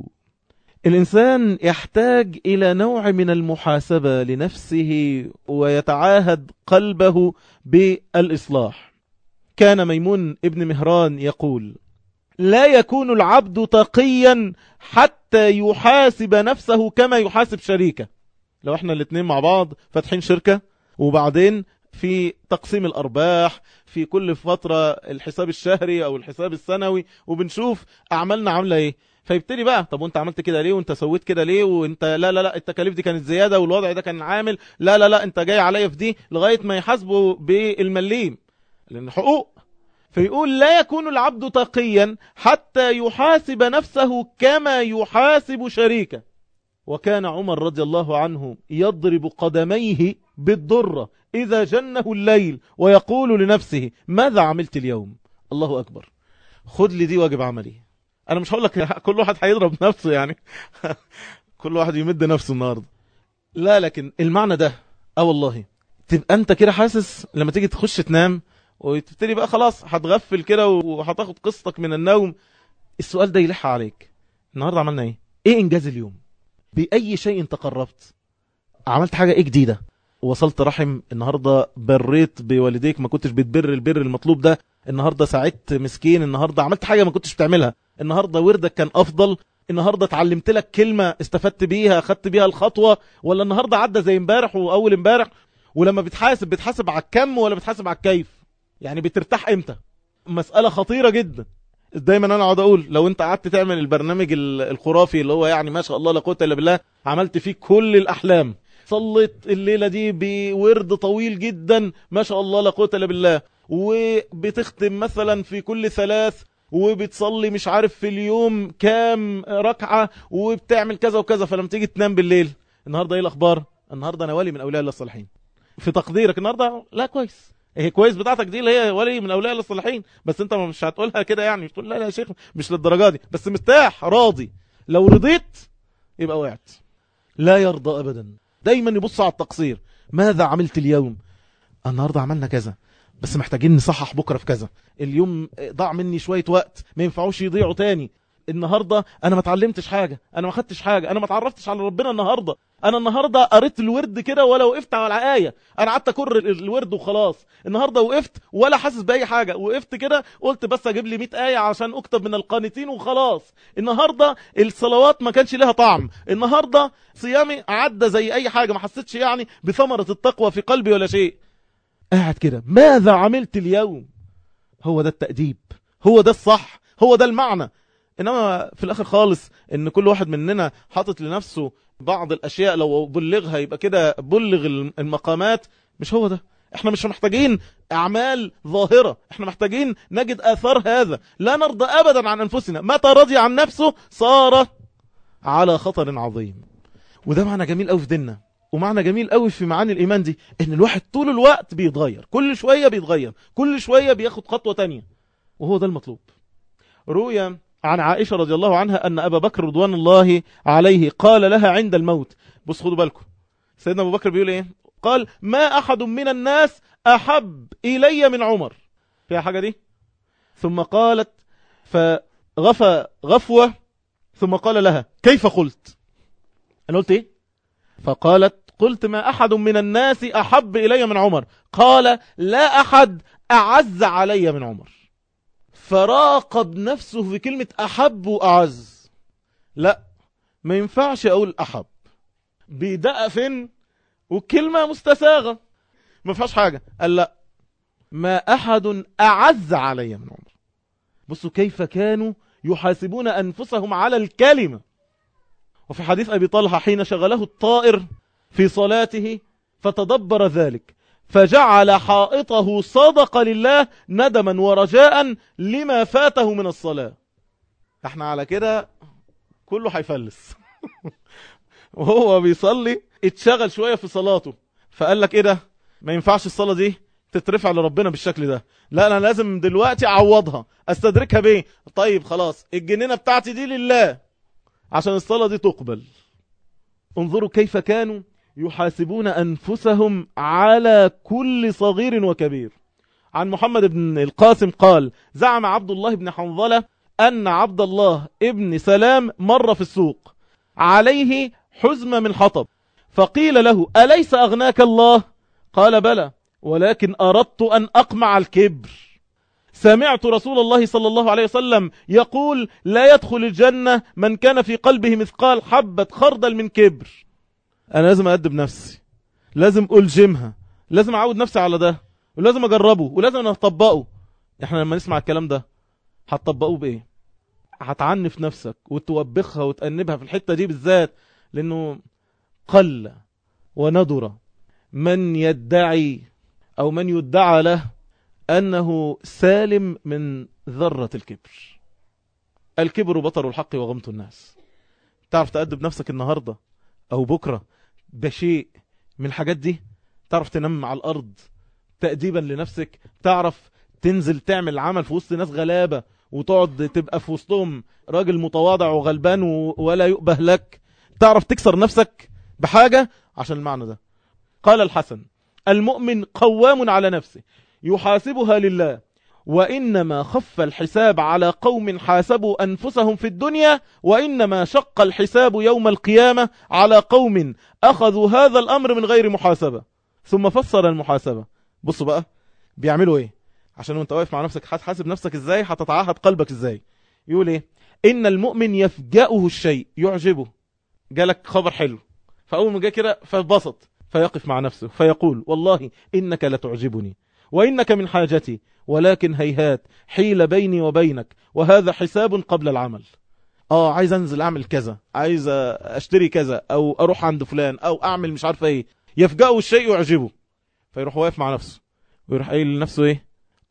الإنسان يحتاج إلى نوع من المحاسبة لنفسه ويتعاهد قلبه بالإصلاح كان ميمون ابن مهران يقول لا يكون العبد تقيا حتى يحاسب نفسه كما يحاسب شريكه لو احنا الاثنين مع بعض فاتحين شركة وبعدين في تقسيم الأرباح في كل فترة الحساب الشهري أو الحساب السنوي وبنشوف أعمالنا عاملة إيه فيبتدي بقى طب وانت عملت كده ليه وانت سويت كده ليه وانت لا لا لا التكاليف دي كانت زيادة والوضع ده كان عامل لا لا لا انت جاي عليا في دي لغاية ما يحاسبوا بالمليم لان حقوق فيقول لا يكون العبد تقيا حتى يحاسب نفسه كما يحاسب شريكه وكان عمر رضي الله عنه يضرب قدميه بالضرة إذا جنه الليل ويقول لنفسه ماذا عملت اليوم الله أكبر خد لي دي واجب عملي أنا مش هقول لك كل واحد هيضرب نفسه يعني كل واحد يمد نفسه النهاردة لا لكن المعنى ده اه والله تبقى انت كده حاسس لما تيجي تخش تنام وتبتدي بقى خلاص هتغفل كده وهتاخد قسطك من النوم السؤال ده يلح عليك النهاردة عملنا ايه ايه انجاز اليوم بأي شيء تقربت عملت حاجة ايه جديدة وصلت رحم النهاردة بريت بوالديك ما كنتش بتبر البر المطلوب ده النهاردة ساعدت مسكين النهاردة عملت حاجة ما كنتش بتعملها النهاردة وردك كان أفضل النهاردة اتعلمت لك كلمة استفدت بيها خدت بيها الخطوة ولا النهاردة عدى زي امبارح وأول امبارح ولما بتحاسب بتحاسب على الكم ولا بتحاسب على الكيف يعني بترتاح امتى مسألة خطيرة جدا دايما انا اقعد اقول لو انت قعدت تعمل البرنامج الخرافي اللي هو يعني ما شاء الله لا قوه الا بالله عملت فيه كل الاحلام صليت الليله دي بورد طويل جدا ما شاء الله لا قوه الا بالله وبتختم مثلا في كل ثلاث وبتصلي مش عارف في اليوم كام ركعه وبتعمل كذا وكذا فلما تيجي تنام بالليل النهارده ايه الاخبار النهارده انا ولي من اولياء الله الصالحين في تقديرك النهارده لا كويس هي كويس بتاعتك دي اللي هي ولي من اولياء الصالحين بس انت مش هتقولها كده يعني مش تقول لا لا يا شيخ مش للدرجه دي بس مرتاح راضي لو رضيت يبقى وقعت لا يرضى ابدا دايما يبص على التقصير ماذا عملت اليوم النهارده عملنا كذا بس محتاجين نصحح بكرة في كذا اليوم ضاع مني شوية وقت ما ينفعوش يضيعوا تاني النهاردة انا ما اتعلمتش حاجة انا ما خدتش حاجة انا ما اتعرفتش على ربنا النهاردة انا النهاردة قريت الورد كده ولا وقفت على آية انا قعدت اكر الورد وخلاص النهاردة وقفت ولا حاسس بأي حاجة وقفت كده قلت بس اجيب لي 100 آية عشان اكتب من القانتين وخلاص النهاردة الصلوات ما كانش لها طعم النهاردة صيامي عدى زي اي حاجة ما حسيتش يعني بثمرة التقوى في قلبي ولا شيء قاعد كده ماذا عملت اليوم هو ده التأديب هو ده الصح هو ده المعنى انما في الاخر خالص ان كل واحد مننا حاطط لنفسه بعض الاشياء لو بلغها يبقى كده بلغ المقامات مش هو ده احنا مش محتاجين اعمال ظاهرة احنا محتاجين نجد اثار هذا لا نرضى ابدا عن انفسنا متى رضي عن نفسه صار على خطر عظيم وده معنى جميل قوي في ديننا ومعنى جميل قوي في معاني الايمان دي ان الواحد طول الوقت بيتغير كل شوية بيتغير كل شوية بياخد خطوة تانية وهو ده المطلوب رويا عن عائشة رضي الله عنها أن أبا بكر رضوان الله عليه قال لها عند الموت بص خدوا بالكم سيدنا أبو بكر بيقول إيه قال ما أحد من الناس أحب إلي من عمر فيها حاجة دي ثم قالت فغفى غفوة ثم قال لها كيف قلت أنا قلت إيه فقالت قلت ما أحد من الناس أحب إلي من عمر قال لا أحد أعز علي من عمر فراقب نفسه في كلمة أحب وأعز لا ما ينفعش أقول أحب بيدقق فين والكلمة مستساغة ما فيهاش حاجة قال لا ما أحد أعز علي من عمر بصوا كيف كانوا يحاسبون أنفسهم على الكلمة وفي حديث أبي طلحة حين شغله الطائر في صلاته فتدبر ذلك فجعل حائطه صدق لله ندما ورجاء لما فاته من الصلاة احنا على كده كله هيفلس وهو بيصلي اتشغل شوية في صلاته فقال لك ايه ده ما ينفعش الصلاة دي تترفع لربنا بالشكل ده لا انا لازم دلوقتي اعوضها استدركها بيه طيب خلاص الجنينة بتاعتي دي لله عشان الصلاة دي تقبل انظروا كيف كانوا يحاسبون أنفسهم على كل صغير وكبير عن محمد بن القاسم قال زعم عبد الله بن حنظلة أن عبد الله ابن سلام مر في السوق عليه حزمة من حطب فقيل له أليس أغناك الله قال بلى ولكن أردت أن أقمع الكبر سمعت رسول الله صلى الله عليه وسلم يقول لا يدخل الجنة من كان في قلبه مثقال حبة خردل من كبر انا لازم اادب نفسي لازم الجمها لازم اعود نفسي على ده ولازم اجربه ولازم اطبقه احنا لما نسمع الكلام ده هتطبقوه بايه هتعنف نفسك وتوبخها وتأنبها في الحتة دي بالذات لانه قل وندر من يدعي او من يدعى له انه سالم من ذرة الكبر الكبر بطر الحق وغمط الناس تعرف تأدب نفسك النهاردة او بكرة بشيء من الحاجات دي تعرف تنام على الأرض تأديبا لنفسك تعرف تنزل تعمل عمل في وسط ناس غلابة وتقعد تبقى في وسطهم راجل متواضع وغلبان ولا يؤبه لك تعرف تكسر نفسك بحاجة عشان المعنى ده قال الحسن المؤمن قوام على نفسه يحاسبها لله وإنما خف الحساب على قوم حاسبوا أنفسهم في الدنيا وإنما شق الحساب يوم القيامة على قوم أخذوا هذا الأمر من غير محاسبة ثم فسر المحاسبة بصوا بقى بيعملوا إيه عشان وانت واقف مع نفسك هتحاسب نفسك إزاي هتتعهد قلبك إزاي يقول إيه إن المؤمن يفجأه الشيء يعجبه جالك خبر حلو فأول ما جاء كده فبسط فيقف مع نفسه فيقول والله إنك لتعجبني وإنك من حاجتي ولكن هيهات حيل بيني وبينك وهذا حساب قبل العمل اه عايز انزل اعمل كذا عايز اشتري كذا او اروح عند فلان او اعمل مش عارف ايه يفجأه الشيء يعجبه فيروح واقف مع نفسه ويروح قايل لنفسه ايه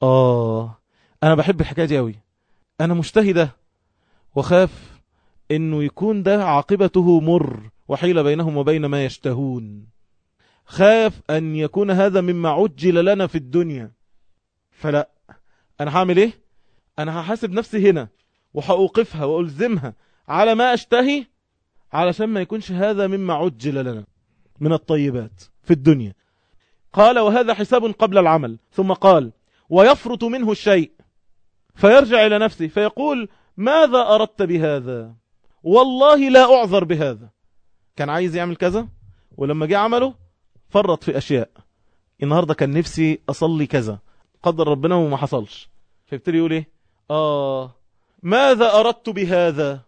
اه انا بحب الحكايه دي قوي انا مشتهي ده وخاف انه يكون ده عاقبته مر وحيل بينهم وبين ما يشتهون خاف ان يكون هذا مما عجل لنا في الدنيا فلا انا هعمل ايه انا هحاسب نفسي هنا وهأوقفها وألزمها على ما أشتهي علشان ما يكونش هذا مما عجل لنا من الطيبات في الدنيا قال وهذا حساب قبل العمل ثم قال ويفرط منه الشيء فيرجع إلى نفسه فيقول ماذا أردت بهذا والله لا أعذر بهذا كان عايز يعمل كذا ولما جه عمله فرط في أشياء النهاردة كان نفسي أصلي كذا قدر ربنا وما حصلش فيبتدي يقول ايه آه ماذا أردت بهذا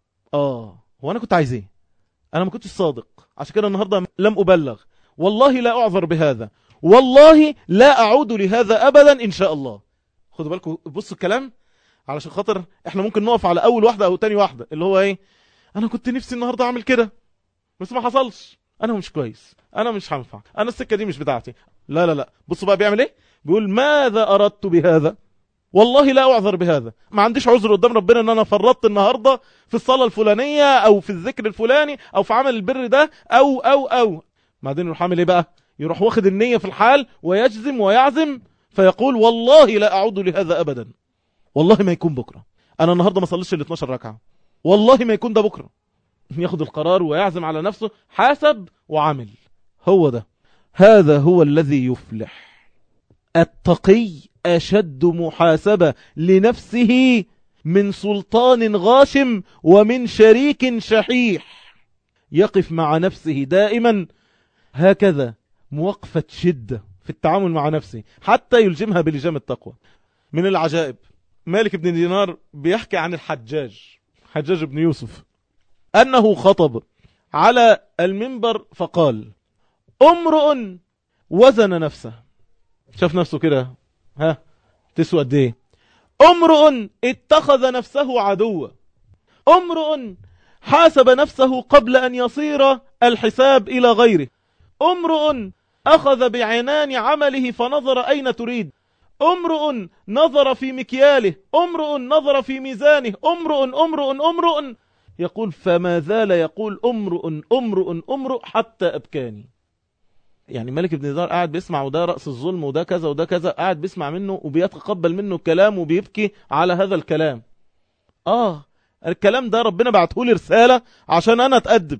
آه هو أنا كنت عايز ايه أنا ما كنتش صادق عشان كده النهاردة لم أبلغ والله لا أعذر بهذا والله لا أعود لهذا أبدا إن شاء الله خدوا بالكم بصوا الكلام علشان خاطر احنا ممكن نقف على أول واحدة أو تاني واحدة اللي هو ايه أنا كنت نفسي النهاردة أعمل كده بس ما حصلش أنا مش كويس أنا مش هنفع أنا السكة دي مش بتاعتي لا لا لا بصوا بقى بيعمل ايه بيقول ماذا أردت بهذا والله لا أعذر بهذا ما عنديش عذر قدام ربنا ان انا فرطت النهاردة في الصلاة الفلانية او في الذكر الفلاني او في عمل البر ده او او او بعدين يروح عامل ايه بقى يروح واخد النية في الحال ويجزم ويعزم فيقول والله لا اعود لهذا ابدا والله ما يكون بكرة انا النهاردة ما صليتش ال 12 ركعة والله ما يكون ده بكرة ياخد القرار ويعزم على نفسه حاسب وعمل هو ده هذا هو الذي يفلح التقي أشد محاسبة لنفسه من سلطان غاشم ومن شريك شحيح يقف مع نفسه دائما هكذا موقفة شدة في التعامل مع نفسه حتى يلجمها بلجام التقوى من العجائب مالك بن دينار بيحكي عن الحجاج حجاج بن يوسف أنه خطب على المنبر فقال امرؤ وزن نفسه شاف نفسه كده ها تسوى قد ايه امرؤ اتخذ نفسه عدوا امرؤ حاسب نفسه قبل ان يصير الحساب الى غيره امرؤ اخذ بعنان عمله فنظر اين تريد امرؤ نظر في مكياله امرؤ نظر في ميزانه امرؤ امرؤ امرؤ يقول فما زال يقول امرؤ امرؤ امرؤ حتى ابكاني يعني ملك بن نزار قاعد بيسمع وده رأس الظلم وده كذا وده كذا قاعد بيسمع منه وبيتقبل منه الكلام وبيبكي على هذا الكلام آه الكلام ده ربنا بعته لي رسالة عشان أنا أتأدب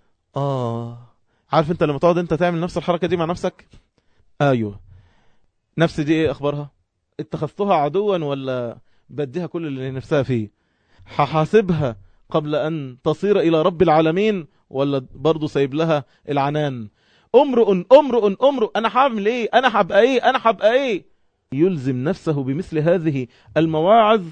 آه عارف أنت لما تقعد أنت تعمل نفس الحركة دي مع نفسك أيوه نفس دي إيه أخبارها اتخذتها عدوا ولا بديها كل اللي نفسها فيه هحاسبها قبل أن تصير إلى رب العالمين ولا برضو سايب لها العنان امرؤ امرؤ امرؤ انا هعمل ايه انا هبقى ايه انا هبقى ايه يلزم نفسه بمثل هذه المواعظ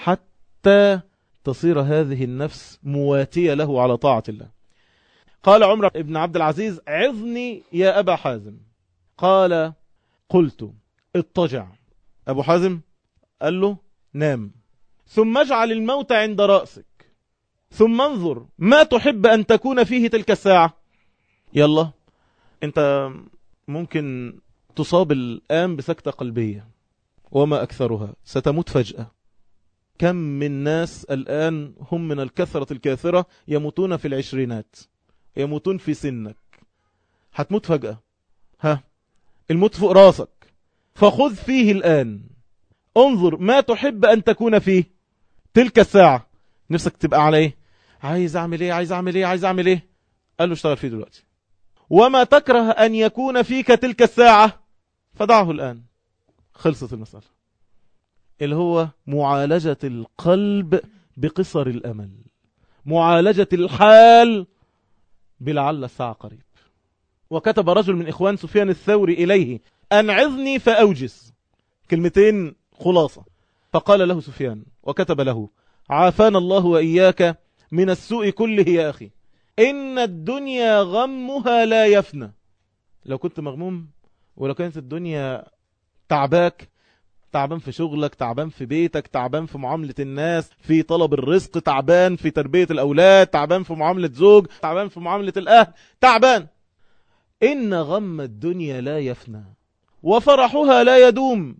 حتى تصير هذه النفس مواتية له على طاعة الله قال عمر بن عبد العزيز عظني يا أبا حازم قال قلت اضطجع أبو حازم قال له نام ثم اجعل الموت عند رأسك ثم انظر ما تحب أن تكون فيه تلك الساعة يلا انت ممكن تصاب الآن بسكتة قلبية وما أكثرها ستموت فجأة كم من ناس الآن هم من الكثرة الكاثرة يموتون في العشرينات يموتون في سنك هتموت فجأة ها الموت فوق راسك فخذ فيه الآن انظر ما تحب أن تكون فيه تلك الساعة نفسك تبقى على ايه عايز اعمل ايه عايز اعمل ايه عايز اعمل ايه قال له اشتغل فيه دلوقتي وما تكره أن يكون فيك تلك الساعة فدعه الآن خلصت المسألة اللي هو معالجة القلب بقصر الأمل معالجة الحال بلعل الساعة قريب وكتب رجل من إخوان سفيان الثوري إليه أنعظني فأوجس كلمتين خلاصة فقال له سفيان وكتب له عافانا الله وإياك من السوء كله يا أخي إن الدنيا غمها لا يفنى لو كنت مغموم ولو كانت الدنيا تعباك تعبان في شغلك تعبان في بيتك تعبان في معاملة الناس في طلب الرزق تعبان في تربية الأولاد تعبان في معاملة زوج تعبان في معاملة الأهل تعبان إن غم الدنيا لا يفنى وفرحها لا يدوم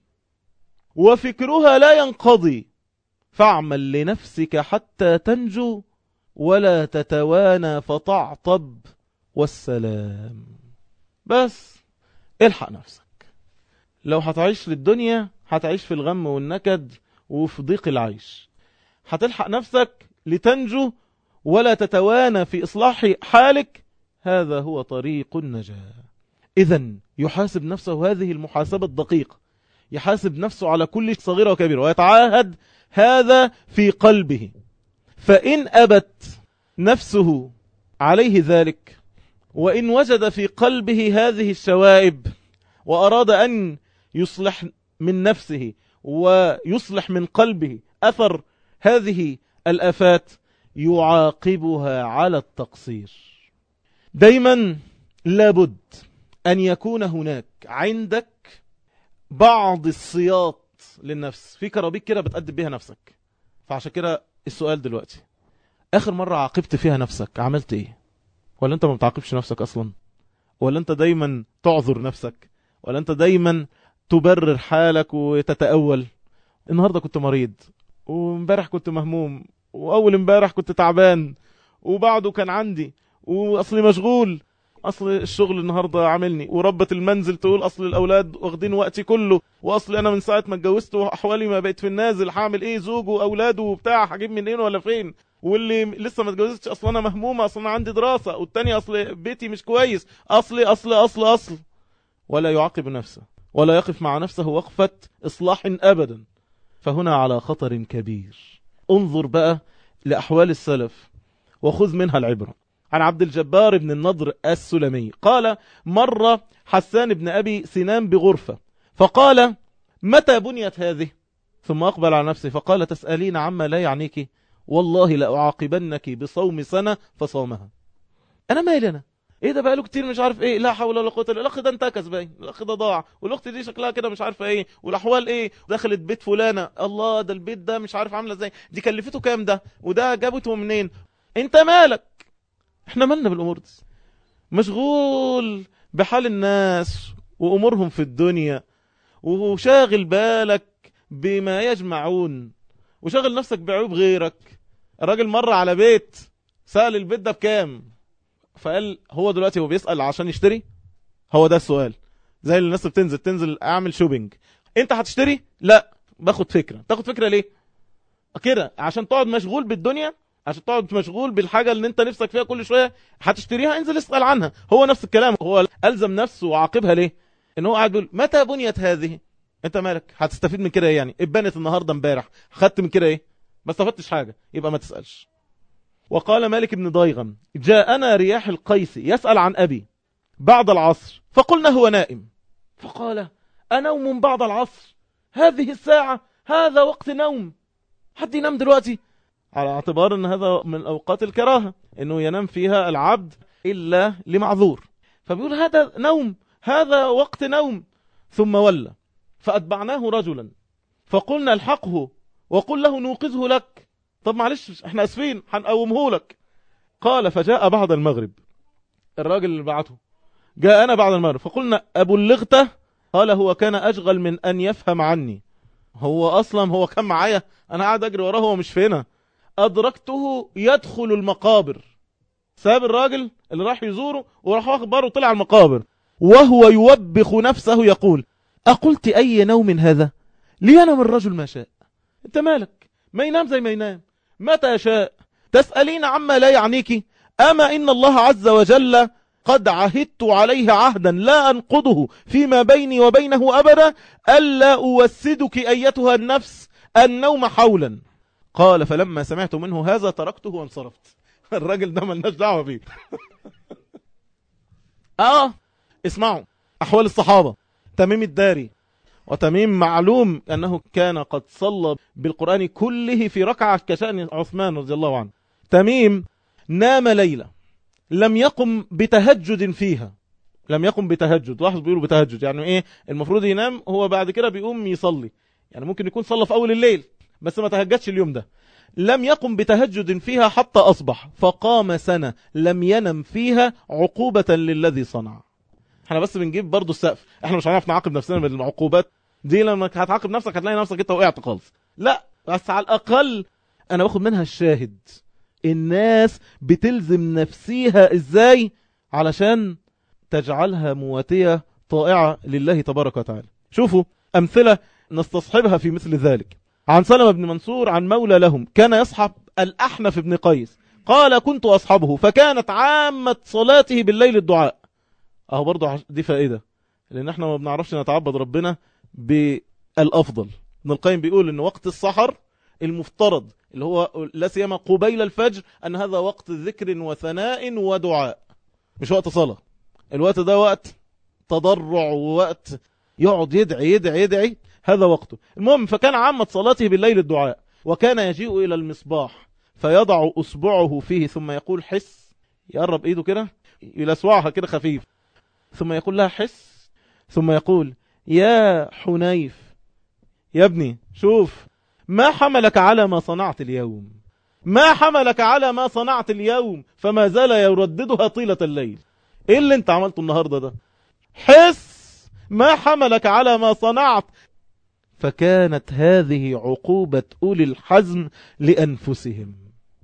وفكرها لا ينقضي فاعمل لنفسك حتى تنجو ولا تتوانى فتعطب والسلام بس الحق نفسك لو هتعيش للدنيا هتعيش في الغم والنكد وفي ضيق العيش هتلحق نفسك لتنجو ولا تتوانى في إصلاح حالك هذا هو طريق النجاة إذا يحاسب نفسه هذه المحاسبة الدقيقة يحاسب نفسه على كل صغيرة وكبيرة ويتعاهد هذا في قلبه فإن أبت نفسه عليه ذلك وإن وجد في قلبه هذه الشوائب وأراد أن يصلح من نفسه ويصلح من قلبه أثر هذه الآفات يعاقبها على التقصير دايما لابد أن يكون هناك عندك بعض الصياط للنفس في كرابيك كده بتقدم بيها نفسك فعشان كده السؤال دلوقتي آخر مرة عاقبت فيها نفسك عملت ايه ولا انت ما بتعاقبش نفسك اصلا ولا انت دايما تعذر نفسك ولا انت دايما تبرر حالك وتتأول النهاردة كنت مريض وامبارح كنت مهموم واول امبارح كنت تعبان وبعده كان عندي واصلي مشغول اصل الشغل النهارده عاملني وربة المنزل تقول اصل الاولاد واخدين وقتي كله واصل انا من ساعه ما اتجوزت واحوالي ما بقيت في النازل هعمل ايه زوجه واولاده وبتاع هجيب منين ولا فين واللي لسه ما اتجوزتش اصل انا مهمومه اصل انا عندي دراسه والتاني اصل بيتي مش كويس اصلي اصل اصل اصل ولا يعاقب نفسه ولا يقف مع نفسه وقفه اصلاح ابدا فهنا على خطر كبير انظر بقى لاحوال السلف وخذ منها العبره عن عبد الجبار بن النضر السلمي قال مر حسان بن أبي سنان بغرفة فقال متى بنيت هذه ثم أقبل على نفسه فقال تسألين عما لا يعنيك والله لأعاقبنك بصوم سنة فصومها أنا مالي أنا ايه ده بقاله كتير مش عارف ايه لا حول ولا قوه الا الاخ ده انتكس باين الاخ ده ضاع والاخت دي شكلها كده مش عارفه ايه والاحوال ايه دخلت بيت فلانه الله ده البيت ده مش عارف عامله ازاي دي كلفته كام ده وده جابته منين انت مالك احنا مالنا بالامور دي مشغول بحال الناس وامورهم في الدنيا وشاغل بالك بما يجمعون وشاغل نفسك بعيوب غيرك الراجل مر على بيت سأل البيت ده بكام فقال هو دلوقتي هو بيسأل عشان يشتري هو ده السؤال زي اللي الناس بتنزل تنزل اعمل شوبينج انت هتشتري لا باخد فكرة تاخد فكرة ليه كده عشان تقعد مشغول بالدنيا عشان تقعد مشغول بالحاجة اللي انت نفسك فيها كل شوية هتشتريها انزل اسأل عنها هو نفس الكلام هو ألزم نفسه وعاقبها ليه ان هو قاعد يقول متى بنيت هذه انت مالك هتستفيد من كده ايه يعني اتبنت النهاردة امبارح خدت من كده ايه ما استفدتش حاجة يبقى ما تسألش وقال مالك بن ضيغم جاءنا رياح القيس يسأل عن أبي بعد العصر فقلنا هو نائم فقال أنوم بعد العصر هذه الساعة هذا وقت نوم حد ينام دلوقتي على اعتبار ان هذا من اوقات الكراهة انه ينام فيها العبد الا لمعذور فبيقول هذا نوم هذا وقت نوم ثم ولى فاتبعناه رجلا فقلنا الحقه وقل له نوقظه لك طب معلش احنا اسفين هنقومه لك قال فجاء بعد المغرب الراجل اللي بعته جاء انا بعد المغرب فقلنا ابلغته قال هو كان اشغل من ان يفهم عني هو اصلا هو كان معايا انا قاعد اجري وراه هو مش فينا أدركته يدخل المقابر ساب الراجل اللي راح يزوره وراح واخد باره وطلع المقابر وهو يوبخ نفسه يقول أقلت أي نوم هذا لينام الرجل ما شاء انت مالك ما ينام زي ما ينام متى شاء تسألين عما لا يعنيك أما إن الله عز وجل قد عهدت عليه عهدا لا أنقضه فيما بيني وبينه أبدا ألا أوسدك أيتها النفس النوم حولا قال فلما سمعت منه هذا تركته وانصرفت الراجل ده ملناش دعوه بيه اه اسمعوا احوال الصحابه تميم الداري وتميم معلوم انه كان قد صلى بالقران كله في ركعه كشان عثمان رضي الله عنه تميم نام ليله لم يقم بتهجد فيها لم يقم بتهجد واحد بيقولوا بتهجد يعني ايه المفروض ينام هو بعد كده بيقوم يصلي يعني ممكن يكون صلى في اول الليل بس ما تهجدش اليوم ده لم يقم بتهجد فيها حتى أصبح فقام سنة لم ينم فيها عقوبة للذي صنع احنا بس بنجيب برضو السقف احنا مش هنعرف نعاقب نفسنا من العقوبات دي لما هتعاقب نفسك هتلاقي نفسك انت وقعت خالص لا بس على الأقل أنا باخد منها الشاهد الناس بتلزم نفسيها ازاي علشان تجعلها مواتية طائعة لله تبارك وتعالى شوفوا أمثلة نستصحبها في مثل ذلك عن سلمة بن منصور عن مولى لهم كان يصحب الأحنف بن قيس قال كنت أصحبه فكانت عامة صلاته بالليل الدعاء أهو برضو دي فائدة لأن احنا ما بنعرفش نتعبد ربنا الأفضل ابن القيم بيقول ان وقت السحر المفترض اللي هو لا سيما قبيل الفجر ان هذا وقت ذكر وثناء ودعاء مش وقت صلاة الوقت ده وقت تضرع ووقت يقعد يدعي يدعي يدعي هذا وقته المهم فكان عامة صلاته بالليل الدعاء وكان يجيء إلى المصباح فيضع أصبعه فيه ثم يقول حس يقرب إيده كده يلسوعها كده خفيف ثم يقول لها حس ثم يقول يا حنيف يا ابني شوف ما حملك على ما صنعت اليوم ما حملك على ما صنعت اليوم فما زال يرددها طيلة الليل ايه اللي انت عملته النهاردة ده حس ما حملك على ما صنعت فكانت هذه عقوبة أولي الحزم لأنفسهم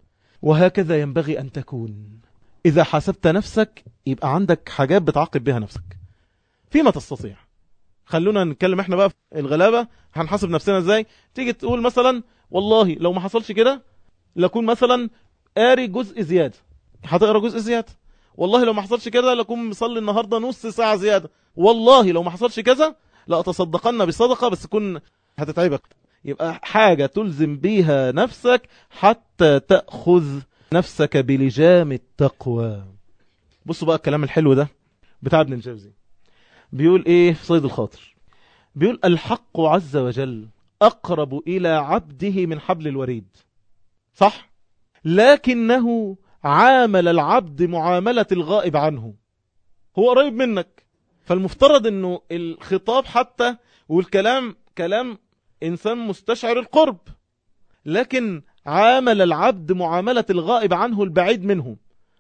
وهكذا ينبغي أن تكون إذا حسبت نفسك يبقى عندك حاجات بتعاقب بها نفسك فيما تستطيع خلونا نتكلم احنا بقى في الغلابة هنحاسب نفسنا ازاي تيجي تقول مثلا والله لو ما حصلش كده لكون مثلا قاري جزء زيادة هتقرا جزء زيادة والله لو ما حصلش كده لكون مصلي النهاردة نص ساعة زيادة والله لو ما حصلش كذا لا تصدقن بصدقة بس تكون هتتعبك يبقى حاجة تلزم بيها نفسك حتى تأخذ نفسك بلجام التقوى بصوا بقى الكلام الحلو ده بتاع ابن الجوزي بيقول ايه في صيد الخاطر بيقول الحق عز وجل أقرب إلى عبده من حبل الوريد صح لكنه عامل العبد معاملة الغائب عنه هو قريب منك فالمفترض انه الخطاب حتى والكلام كلام انسان مستشعر القرب لكن عامل العبد معاملة الغائب عنه البعيد منه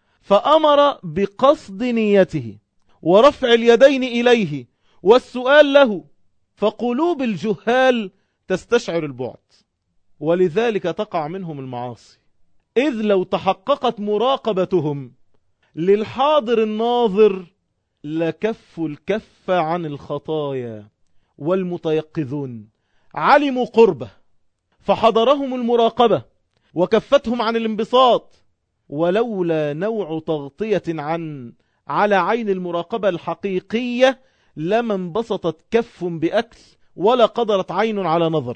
فأمر بقصد نيته ورفع اليدين إليه والسؤال له فقلوب الجهال تستشعر البعد ولذلك تقع منهم المعاصي إذ لو تحققت مراقبتهم للحاضر الناظر لكفوا الكف عن الخطايا والمتيقظون علموا قربه فحضرهم المراقبة وكفتهم عن الانبساط ولولا نوع تغطية عن على عين المراقبة الحقيقية لما انبسطت كف بأكل ولا قدرت عين على نظر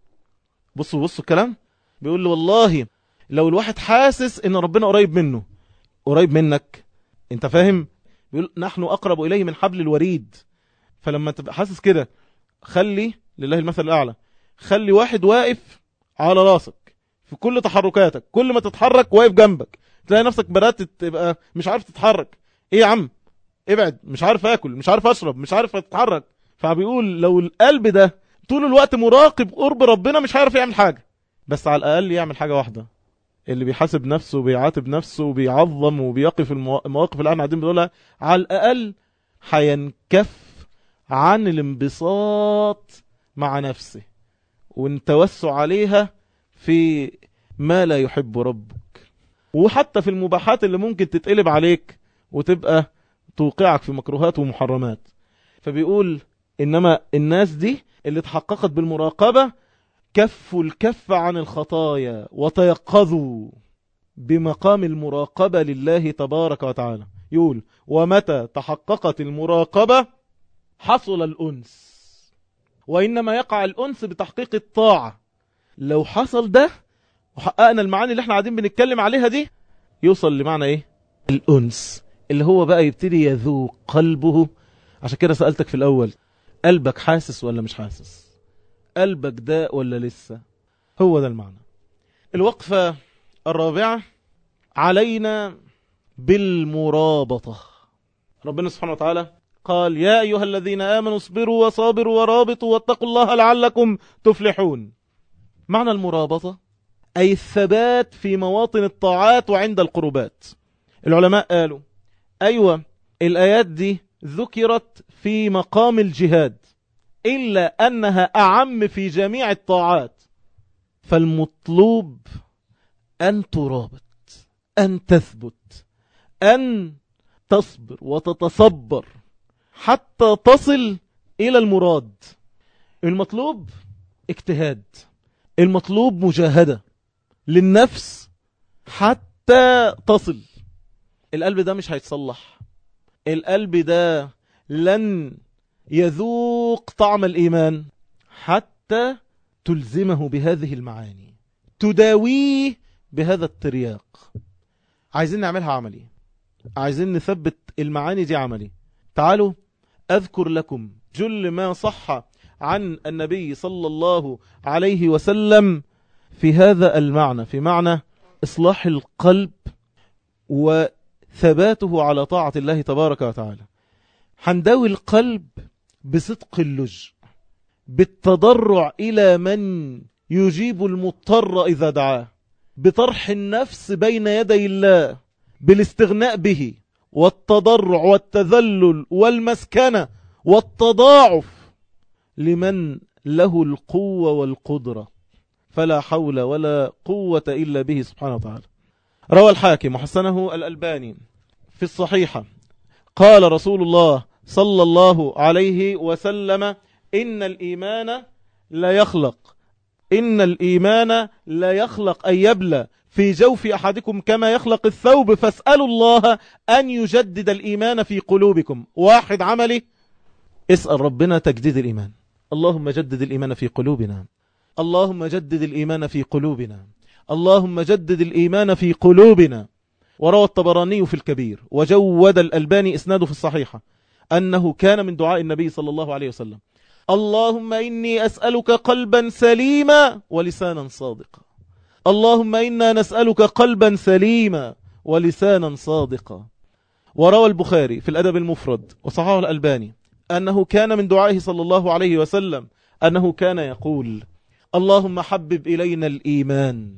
بصوا بصوا الكلام بيقول له والله لو الواحد حاسس ان ربنا قريب منه قريب منك انت فاهم بيقول نحن اقرب اليه من حبل الوريد فلما تبقى حاسس كده خلي لله المثل الاعلى خلي واحد واقف على راسك في كل تحركاتك كل ما تتحرك واقف جنبك تلاقي نفسك بدات تبقى مش عارف تتحرك ايه يا عم ابعد مش عارف اكل مش عارف اشرب مش عارف اتحرك فبيقول لو القلب ده طول الوقت مراقب قرب ربنا مش هيعرف يعمل حاجة بس على الاقل يعمل حاجة واحدة اللي بيحاسب نفسه وبيعاتب نفسه وبيعظم وبيقف المواقف اللي احنا قاعدين بنقولها على الاقل هينكف عن الانبساط مع نفسه والتوسع عليها في ما لا يحب ربك وحتى في المباحات اللي ممكن تتقلب عليك وتبقى توقعك في مكروهات ومحرمات فبيقول إنما الناس دي اللي تحققت بالمراقبة كفوا الكف عن الخطايا وتيقظوا بمقام المراقبة لله تبارك وتعالى يقول ومتى تحققت المراقبة حصل الأنس وإنما يقع الأنس بتحقيق الطاعة لو حصل ده وحققنا المعاني اللي احنا قاعدين بنتكلم عليها دي يوصل لمعنى ايه الأنس اللي هو بقى يبتدي يذوق قلبه عشان كده سألتك في الأول قلبك حاسس ولا مش حاسس قلبك داء ولا لسه هو ده المعنى الوقفة الرابعة علينا بالمرابطة ربنا سبحانه وتعالى قال يا أيها الذين آمنوا اصبروا وصابروا ورابطوا واتقوا الله لعلكم تفلحون معنى المرابطة أي الثبات في مواطن الطاعات وعند القربات العلماء قالوا أيوة الآيات دي ذكرت في مقام الجهاد إلا أنها أعم في جميع الطاعات فالمطلوب أن ترابط أن تثبت أن تصبر وتتصبر حتى تصل إلى المراد المطلوب اجتهاد المطلوب مجاهدة للنفس حتى تصل القلب ده مش هيتصلح القلب ده لن يذوق طعم الإيمان حتى تلزمه بهذه المعاني تداويه بهذا الترياق عايزين نعملها عملي عايزين نثبت المعاني دي عملي تعالوا أذكر لكم جل ما صح عن النبي صلى الله عليه وسلم في هذا المعنى في معنى إصلاح القلب وثباته على طاعة الله تبارك وتعالى حندوي القلب بصدق اللج بالتضرع إلى من يجيب المضطر إذا دعاه بطرح النفس بين يدي الله بالاستغناء به والتضرع والتذلل والمسكنة والتضاعف لمن له القوة والقدرة فلا حول ولا قوة إلا به سبحانه وتعالى روى الحاكم وحسنه الألباني في الصحيحة قال رسول الله صلى الله عليه وسلم إن الإيمان لا يخلق إن الإيمان لا يخلق أن يبلى في جوف أحدكم كما يخلق الثوب فاسألوا الله أن يجدد الإيمان في قلوبكم واحد عملي اسأل ربنا تجديد الإيمان اللهم جدد الإيمان في قلوبنا اللهم جدد الإيمان في قلوبنا اللهم جدد الإيمان في قلوبنا وروى الطبراني في الكبير وجود الألباني إسناده في الصحيحة أنه كان من دعاء النبي صلى الله عليه وسلم اللهم إني أسألك قلبا سليما ولسانا صادقا اللهم إنا نسألك قلبا سليما ولسانا صادقا وروى البخاري في الأدب المفرد وصححه الألباني أنه كان من دعائه صلى الله عليه وسلم أنه كان يقول اللهم حبب إلينا الإيمان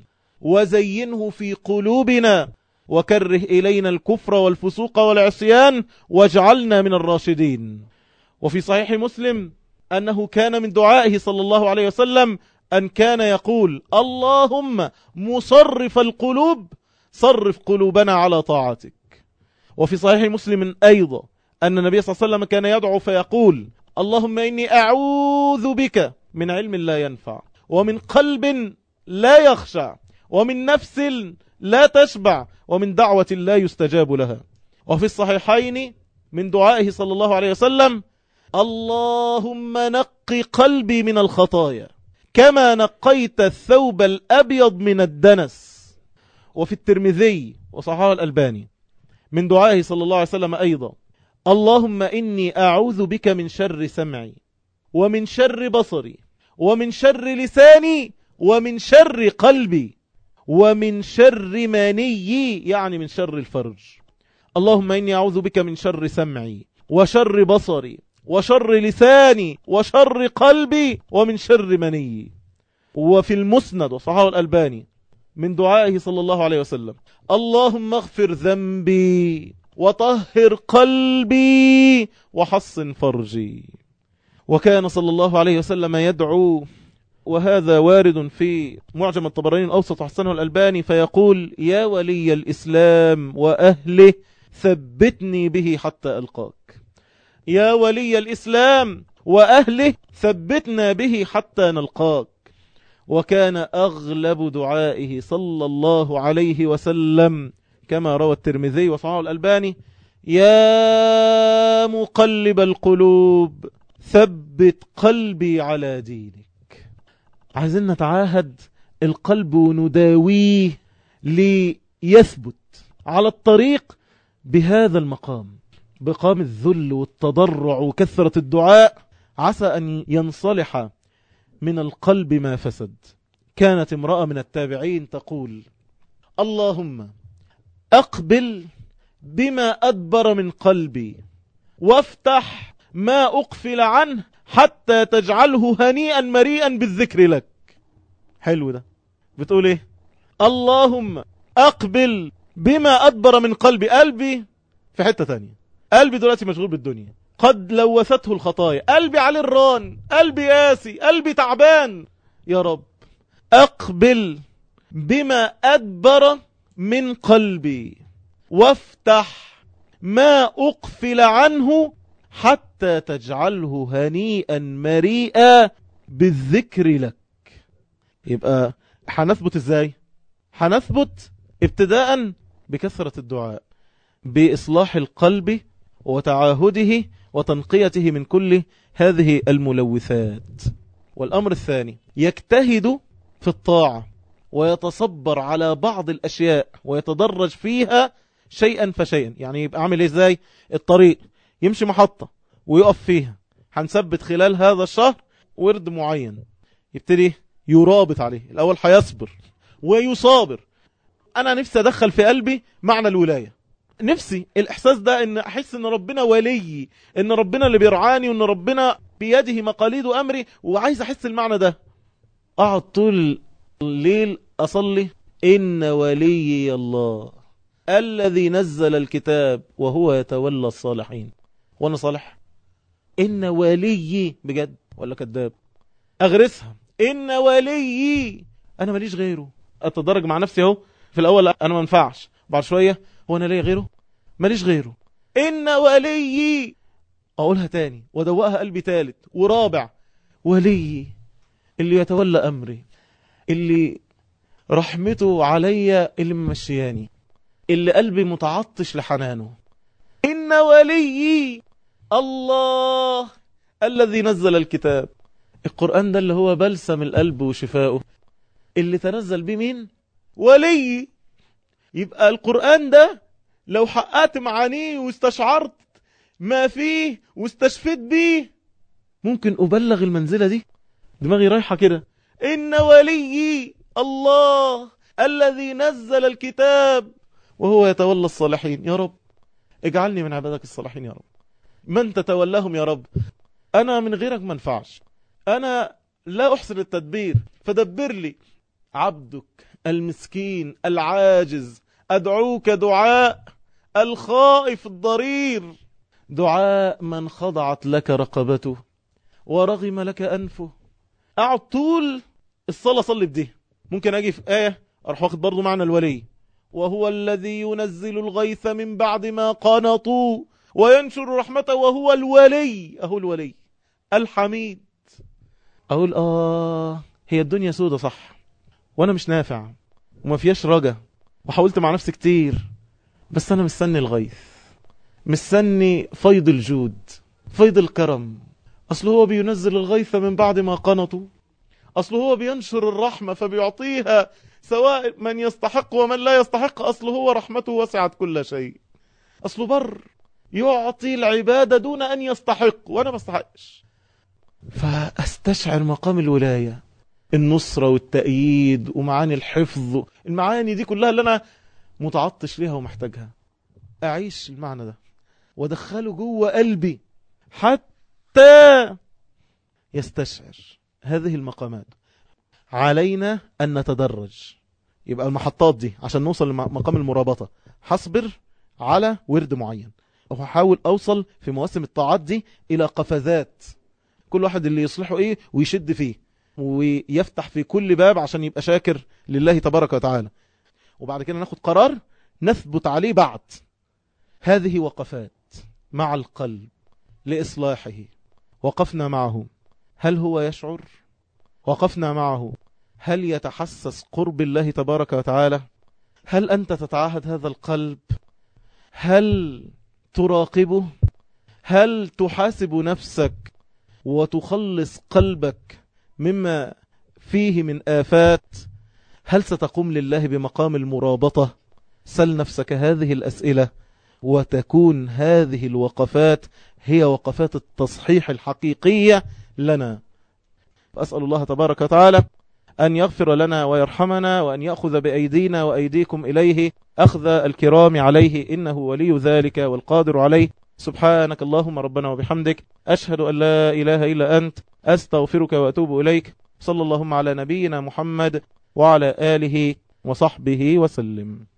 وزينه في قلوبنا وكره إلينا الكفر والفسوق والعصيان واجعلنا من الراشدين وفي صحيح مسلم أنه كان من دعائه صلى الله عليه وسلم أن كان يقول اللهم مصرف القلوب صرف قلوبنا على طاعتك وفي صحيح مسلم أيضا أن النبي صلى الله عليه وسلم كان يدعو فيقول اللهم إني أعوذ بك من علم لا ينفع ومن قلب لا يخشع ومن نفس لا تشبع ومن دعوة لا يستجاب لها وفي الصحيحين من دعائه صلى الله عليه وسلم اللهم نقي قلبي من الخطايا كما نقيت الثوب الأبيض من الدنس وفي الترمذي وصححه الألباني من دعائه صلى الله عليه وسلم أيضا اللهم إني أعوذ بك من شر سمعي ومن شر بصري ومن شر لساني ومن شر قلبي ومن شر مني يعني من شر الفرج اللهم إني أعوذ بك من شر سمعي وشر بصري وشر لساني وشر قلبي ومن شر مني وفي المسند وصحاه الألباني من دعائه صلى الله عليه وسلم اللهم اغفر ذنبي وطهر قلبي وحصن فرجي وكان صلى الله عليه وسلم يدعو وهذا وارد في معجم الطبراني الأوسط وحسنه الألباني فيقول يا ولي الإسلام وأهله ثبتني به حتى ألقاك يا ولي الإسلام وأهله ثبتنا به حتى نلقاك وكان أغلب دعائه صلى الله عليه وسلم كما روى الترمذي وصححه الألباني يا مقلب القلوب ثبت قلبي على دينك عايزين نتعاهد القلب ونداويه ليثبت على الطريق بهذا المقام بقام الذل والتضرع وكثرة الدعاء عسى أن ينصلح من القلب ما فسد كانت امرأة من التابعين تقول اللهم أقبل بما أدبر من قلبي وافتح ما أقفل عنه حتى تجعله هنيئا مريئا بالذكر لك حلو ده بتقول ايه اللهم أقبل بما أدبر من قلبي قلبي في حتة تانية قلبي دلوقتي مشغول بالدنيا قد لوثته الخطايا قلبي عليه الران قلبي قاسي قلبي تعبان يا رب أقبل بما أدبر من قلبي وافتح ما أقفل عنه حتى تجعله هنيئا مريئا بالذكر لك يبقى هنثبت ازاي هنثبت ابتداء بكثرة الدعاء بإصلاح القلب وتعاهده وتنقيته من كل هذه الملوثات والأمر الثاني يجتهد في الطاعة ويتصبر على بعض الأشياء ويتدرج فيها شيئا فشيئا يعني يبقى عامل ازاي الطريق يمشي محطة ويقف فيها هنثبت خلال هذا الشهر ورد معين يبتدي يرابط عليه الأول هيصبر ويصابر أنا نفسي أدخل في قلبي معنى الولاية نفسي الإحساس ده إن أحس إن ربنا ولي إن ربنا اللي بيرعاني وإن ربنا بيده مقاليد أمري وعايز أحس المعنى ده أقعد طول الليل أصلي إن ولي الله الذي نزل الكتاب وهو يتولى الصالحين وأنا صالح إن ولي بجد ولا كذاب أغرسها إن ولي أنا ماليش غيره أتدرج مع نفسي أهو في الأول أنا ما منفعش بعد شوية هو أنا ليه غيره ماليش غيره إن ولي أقولها تاني ودوقها قلبي تالت ورابع ولي اللي يتولى أمري اللي رحمته عليا اللي ممشياني اللي قلبي متعطش لحنانه إن ولي الله الذي نزل الكتاب القرآن ده اللي هو بلسم القلب وشفاؤه اللي تنزل بيه مين ولي يبقى القرآن ده لو حققت معانيه واستشعرت ما فيه واستشفيت بيه ممكن أبلغ المنزلة دي دماغي رايحة كده إن ولي الله الذي نزل الكتاب وهو يتولى الصالحين يا رب اجعلني من عبادك الصالحين يا رب من تتولاهم يا رب أنا من غيرك ما انفعش أنا لا أحسن التدبير فدبر لي عبدك المسكين العاجز أدعوك دعاء الخائف الضرير دعاء من خضعت لك رقبته ورغم لك أنفه أقعد طول الصلاة صلي بدي ممكن أجي في آية أروح واخد برضو معنى الولي وهو الذي ينزل الغيث من بعد ما قنطوا وينشر رحمته وهو الولي أهو الولي الحميد أقول آه هي الدنيا سودة صح وأنا مش نافع وما فيهاش رجا وحاولت مع نفسي كتير بس أنا مستني الغيث مستني فيض الجود فيض الكرم أصل هو بينزل الغيث من بعد ما قنطوا أصل هو بينشر الرحمة فبيعطيها سواء من يستحق ومن لا يستحق أصل هو رحمته وسعت كل شيء أصل بر يعطي العبادة دون أن يستحق وأنا ما استحقش فأستشعر مقام الولاية النصرة والتأييد ومعاني الحفظ المعاني دي كلها اللي أنا متعطش ليها ومحتاجها أعيش المعنى ده ودخله جوه قلبي حتى يستشعر هذه المقامات علينا أن نتدرج يبقى المحطات دي عشان نوصل لمقام المرابطة حصبر على ورد معين وحاول أوصل في مواسم الطاعات دي إلى قفزات كل واحد اللي يصلحه إيه ويشد فيه ويفتح في كل باب عشان يبقى شاكر لله تبارك وتعالى وبعد كده ناخد قرار نثبت عليه بعد هذه وقفات مع القلب لإصلاحه وقفنا معه هل هو يشعر وقفنا معه هل يتحسس قرب الله تبارك وتعالى هل أنت تتعاهد هذا القلب هل تراقبه هل تحاسب نفسك وتخلص قلبك مما فيه من آفات هل ستقوم لله بمقام المرابطة سل نفسك هذه الأسئلة وتكون هذه الوقفات هي وقفات التصحيح الحقيقية لنا فأسأل الله تبارك وتعالى أن يغفر لنا ويرحمنا وأن يأخذ بأيدينا وأيديكم إليه أخذ الكرام عليه إنه ولي ذلك والقادر عليه سبحانك اللهم ربنا وبحمدك أشهد أن لا إله إلا أنت أستغفرك وأتوب إليك صلى اللهم على نبينا محمد وعلى آله وصحبه وسلم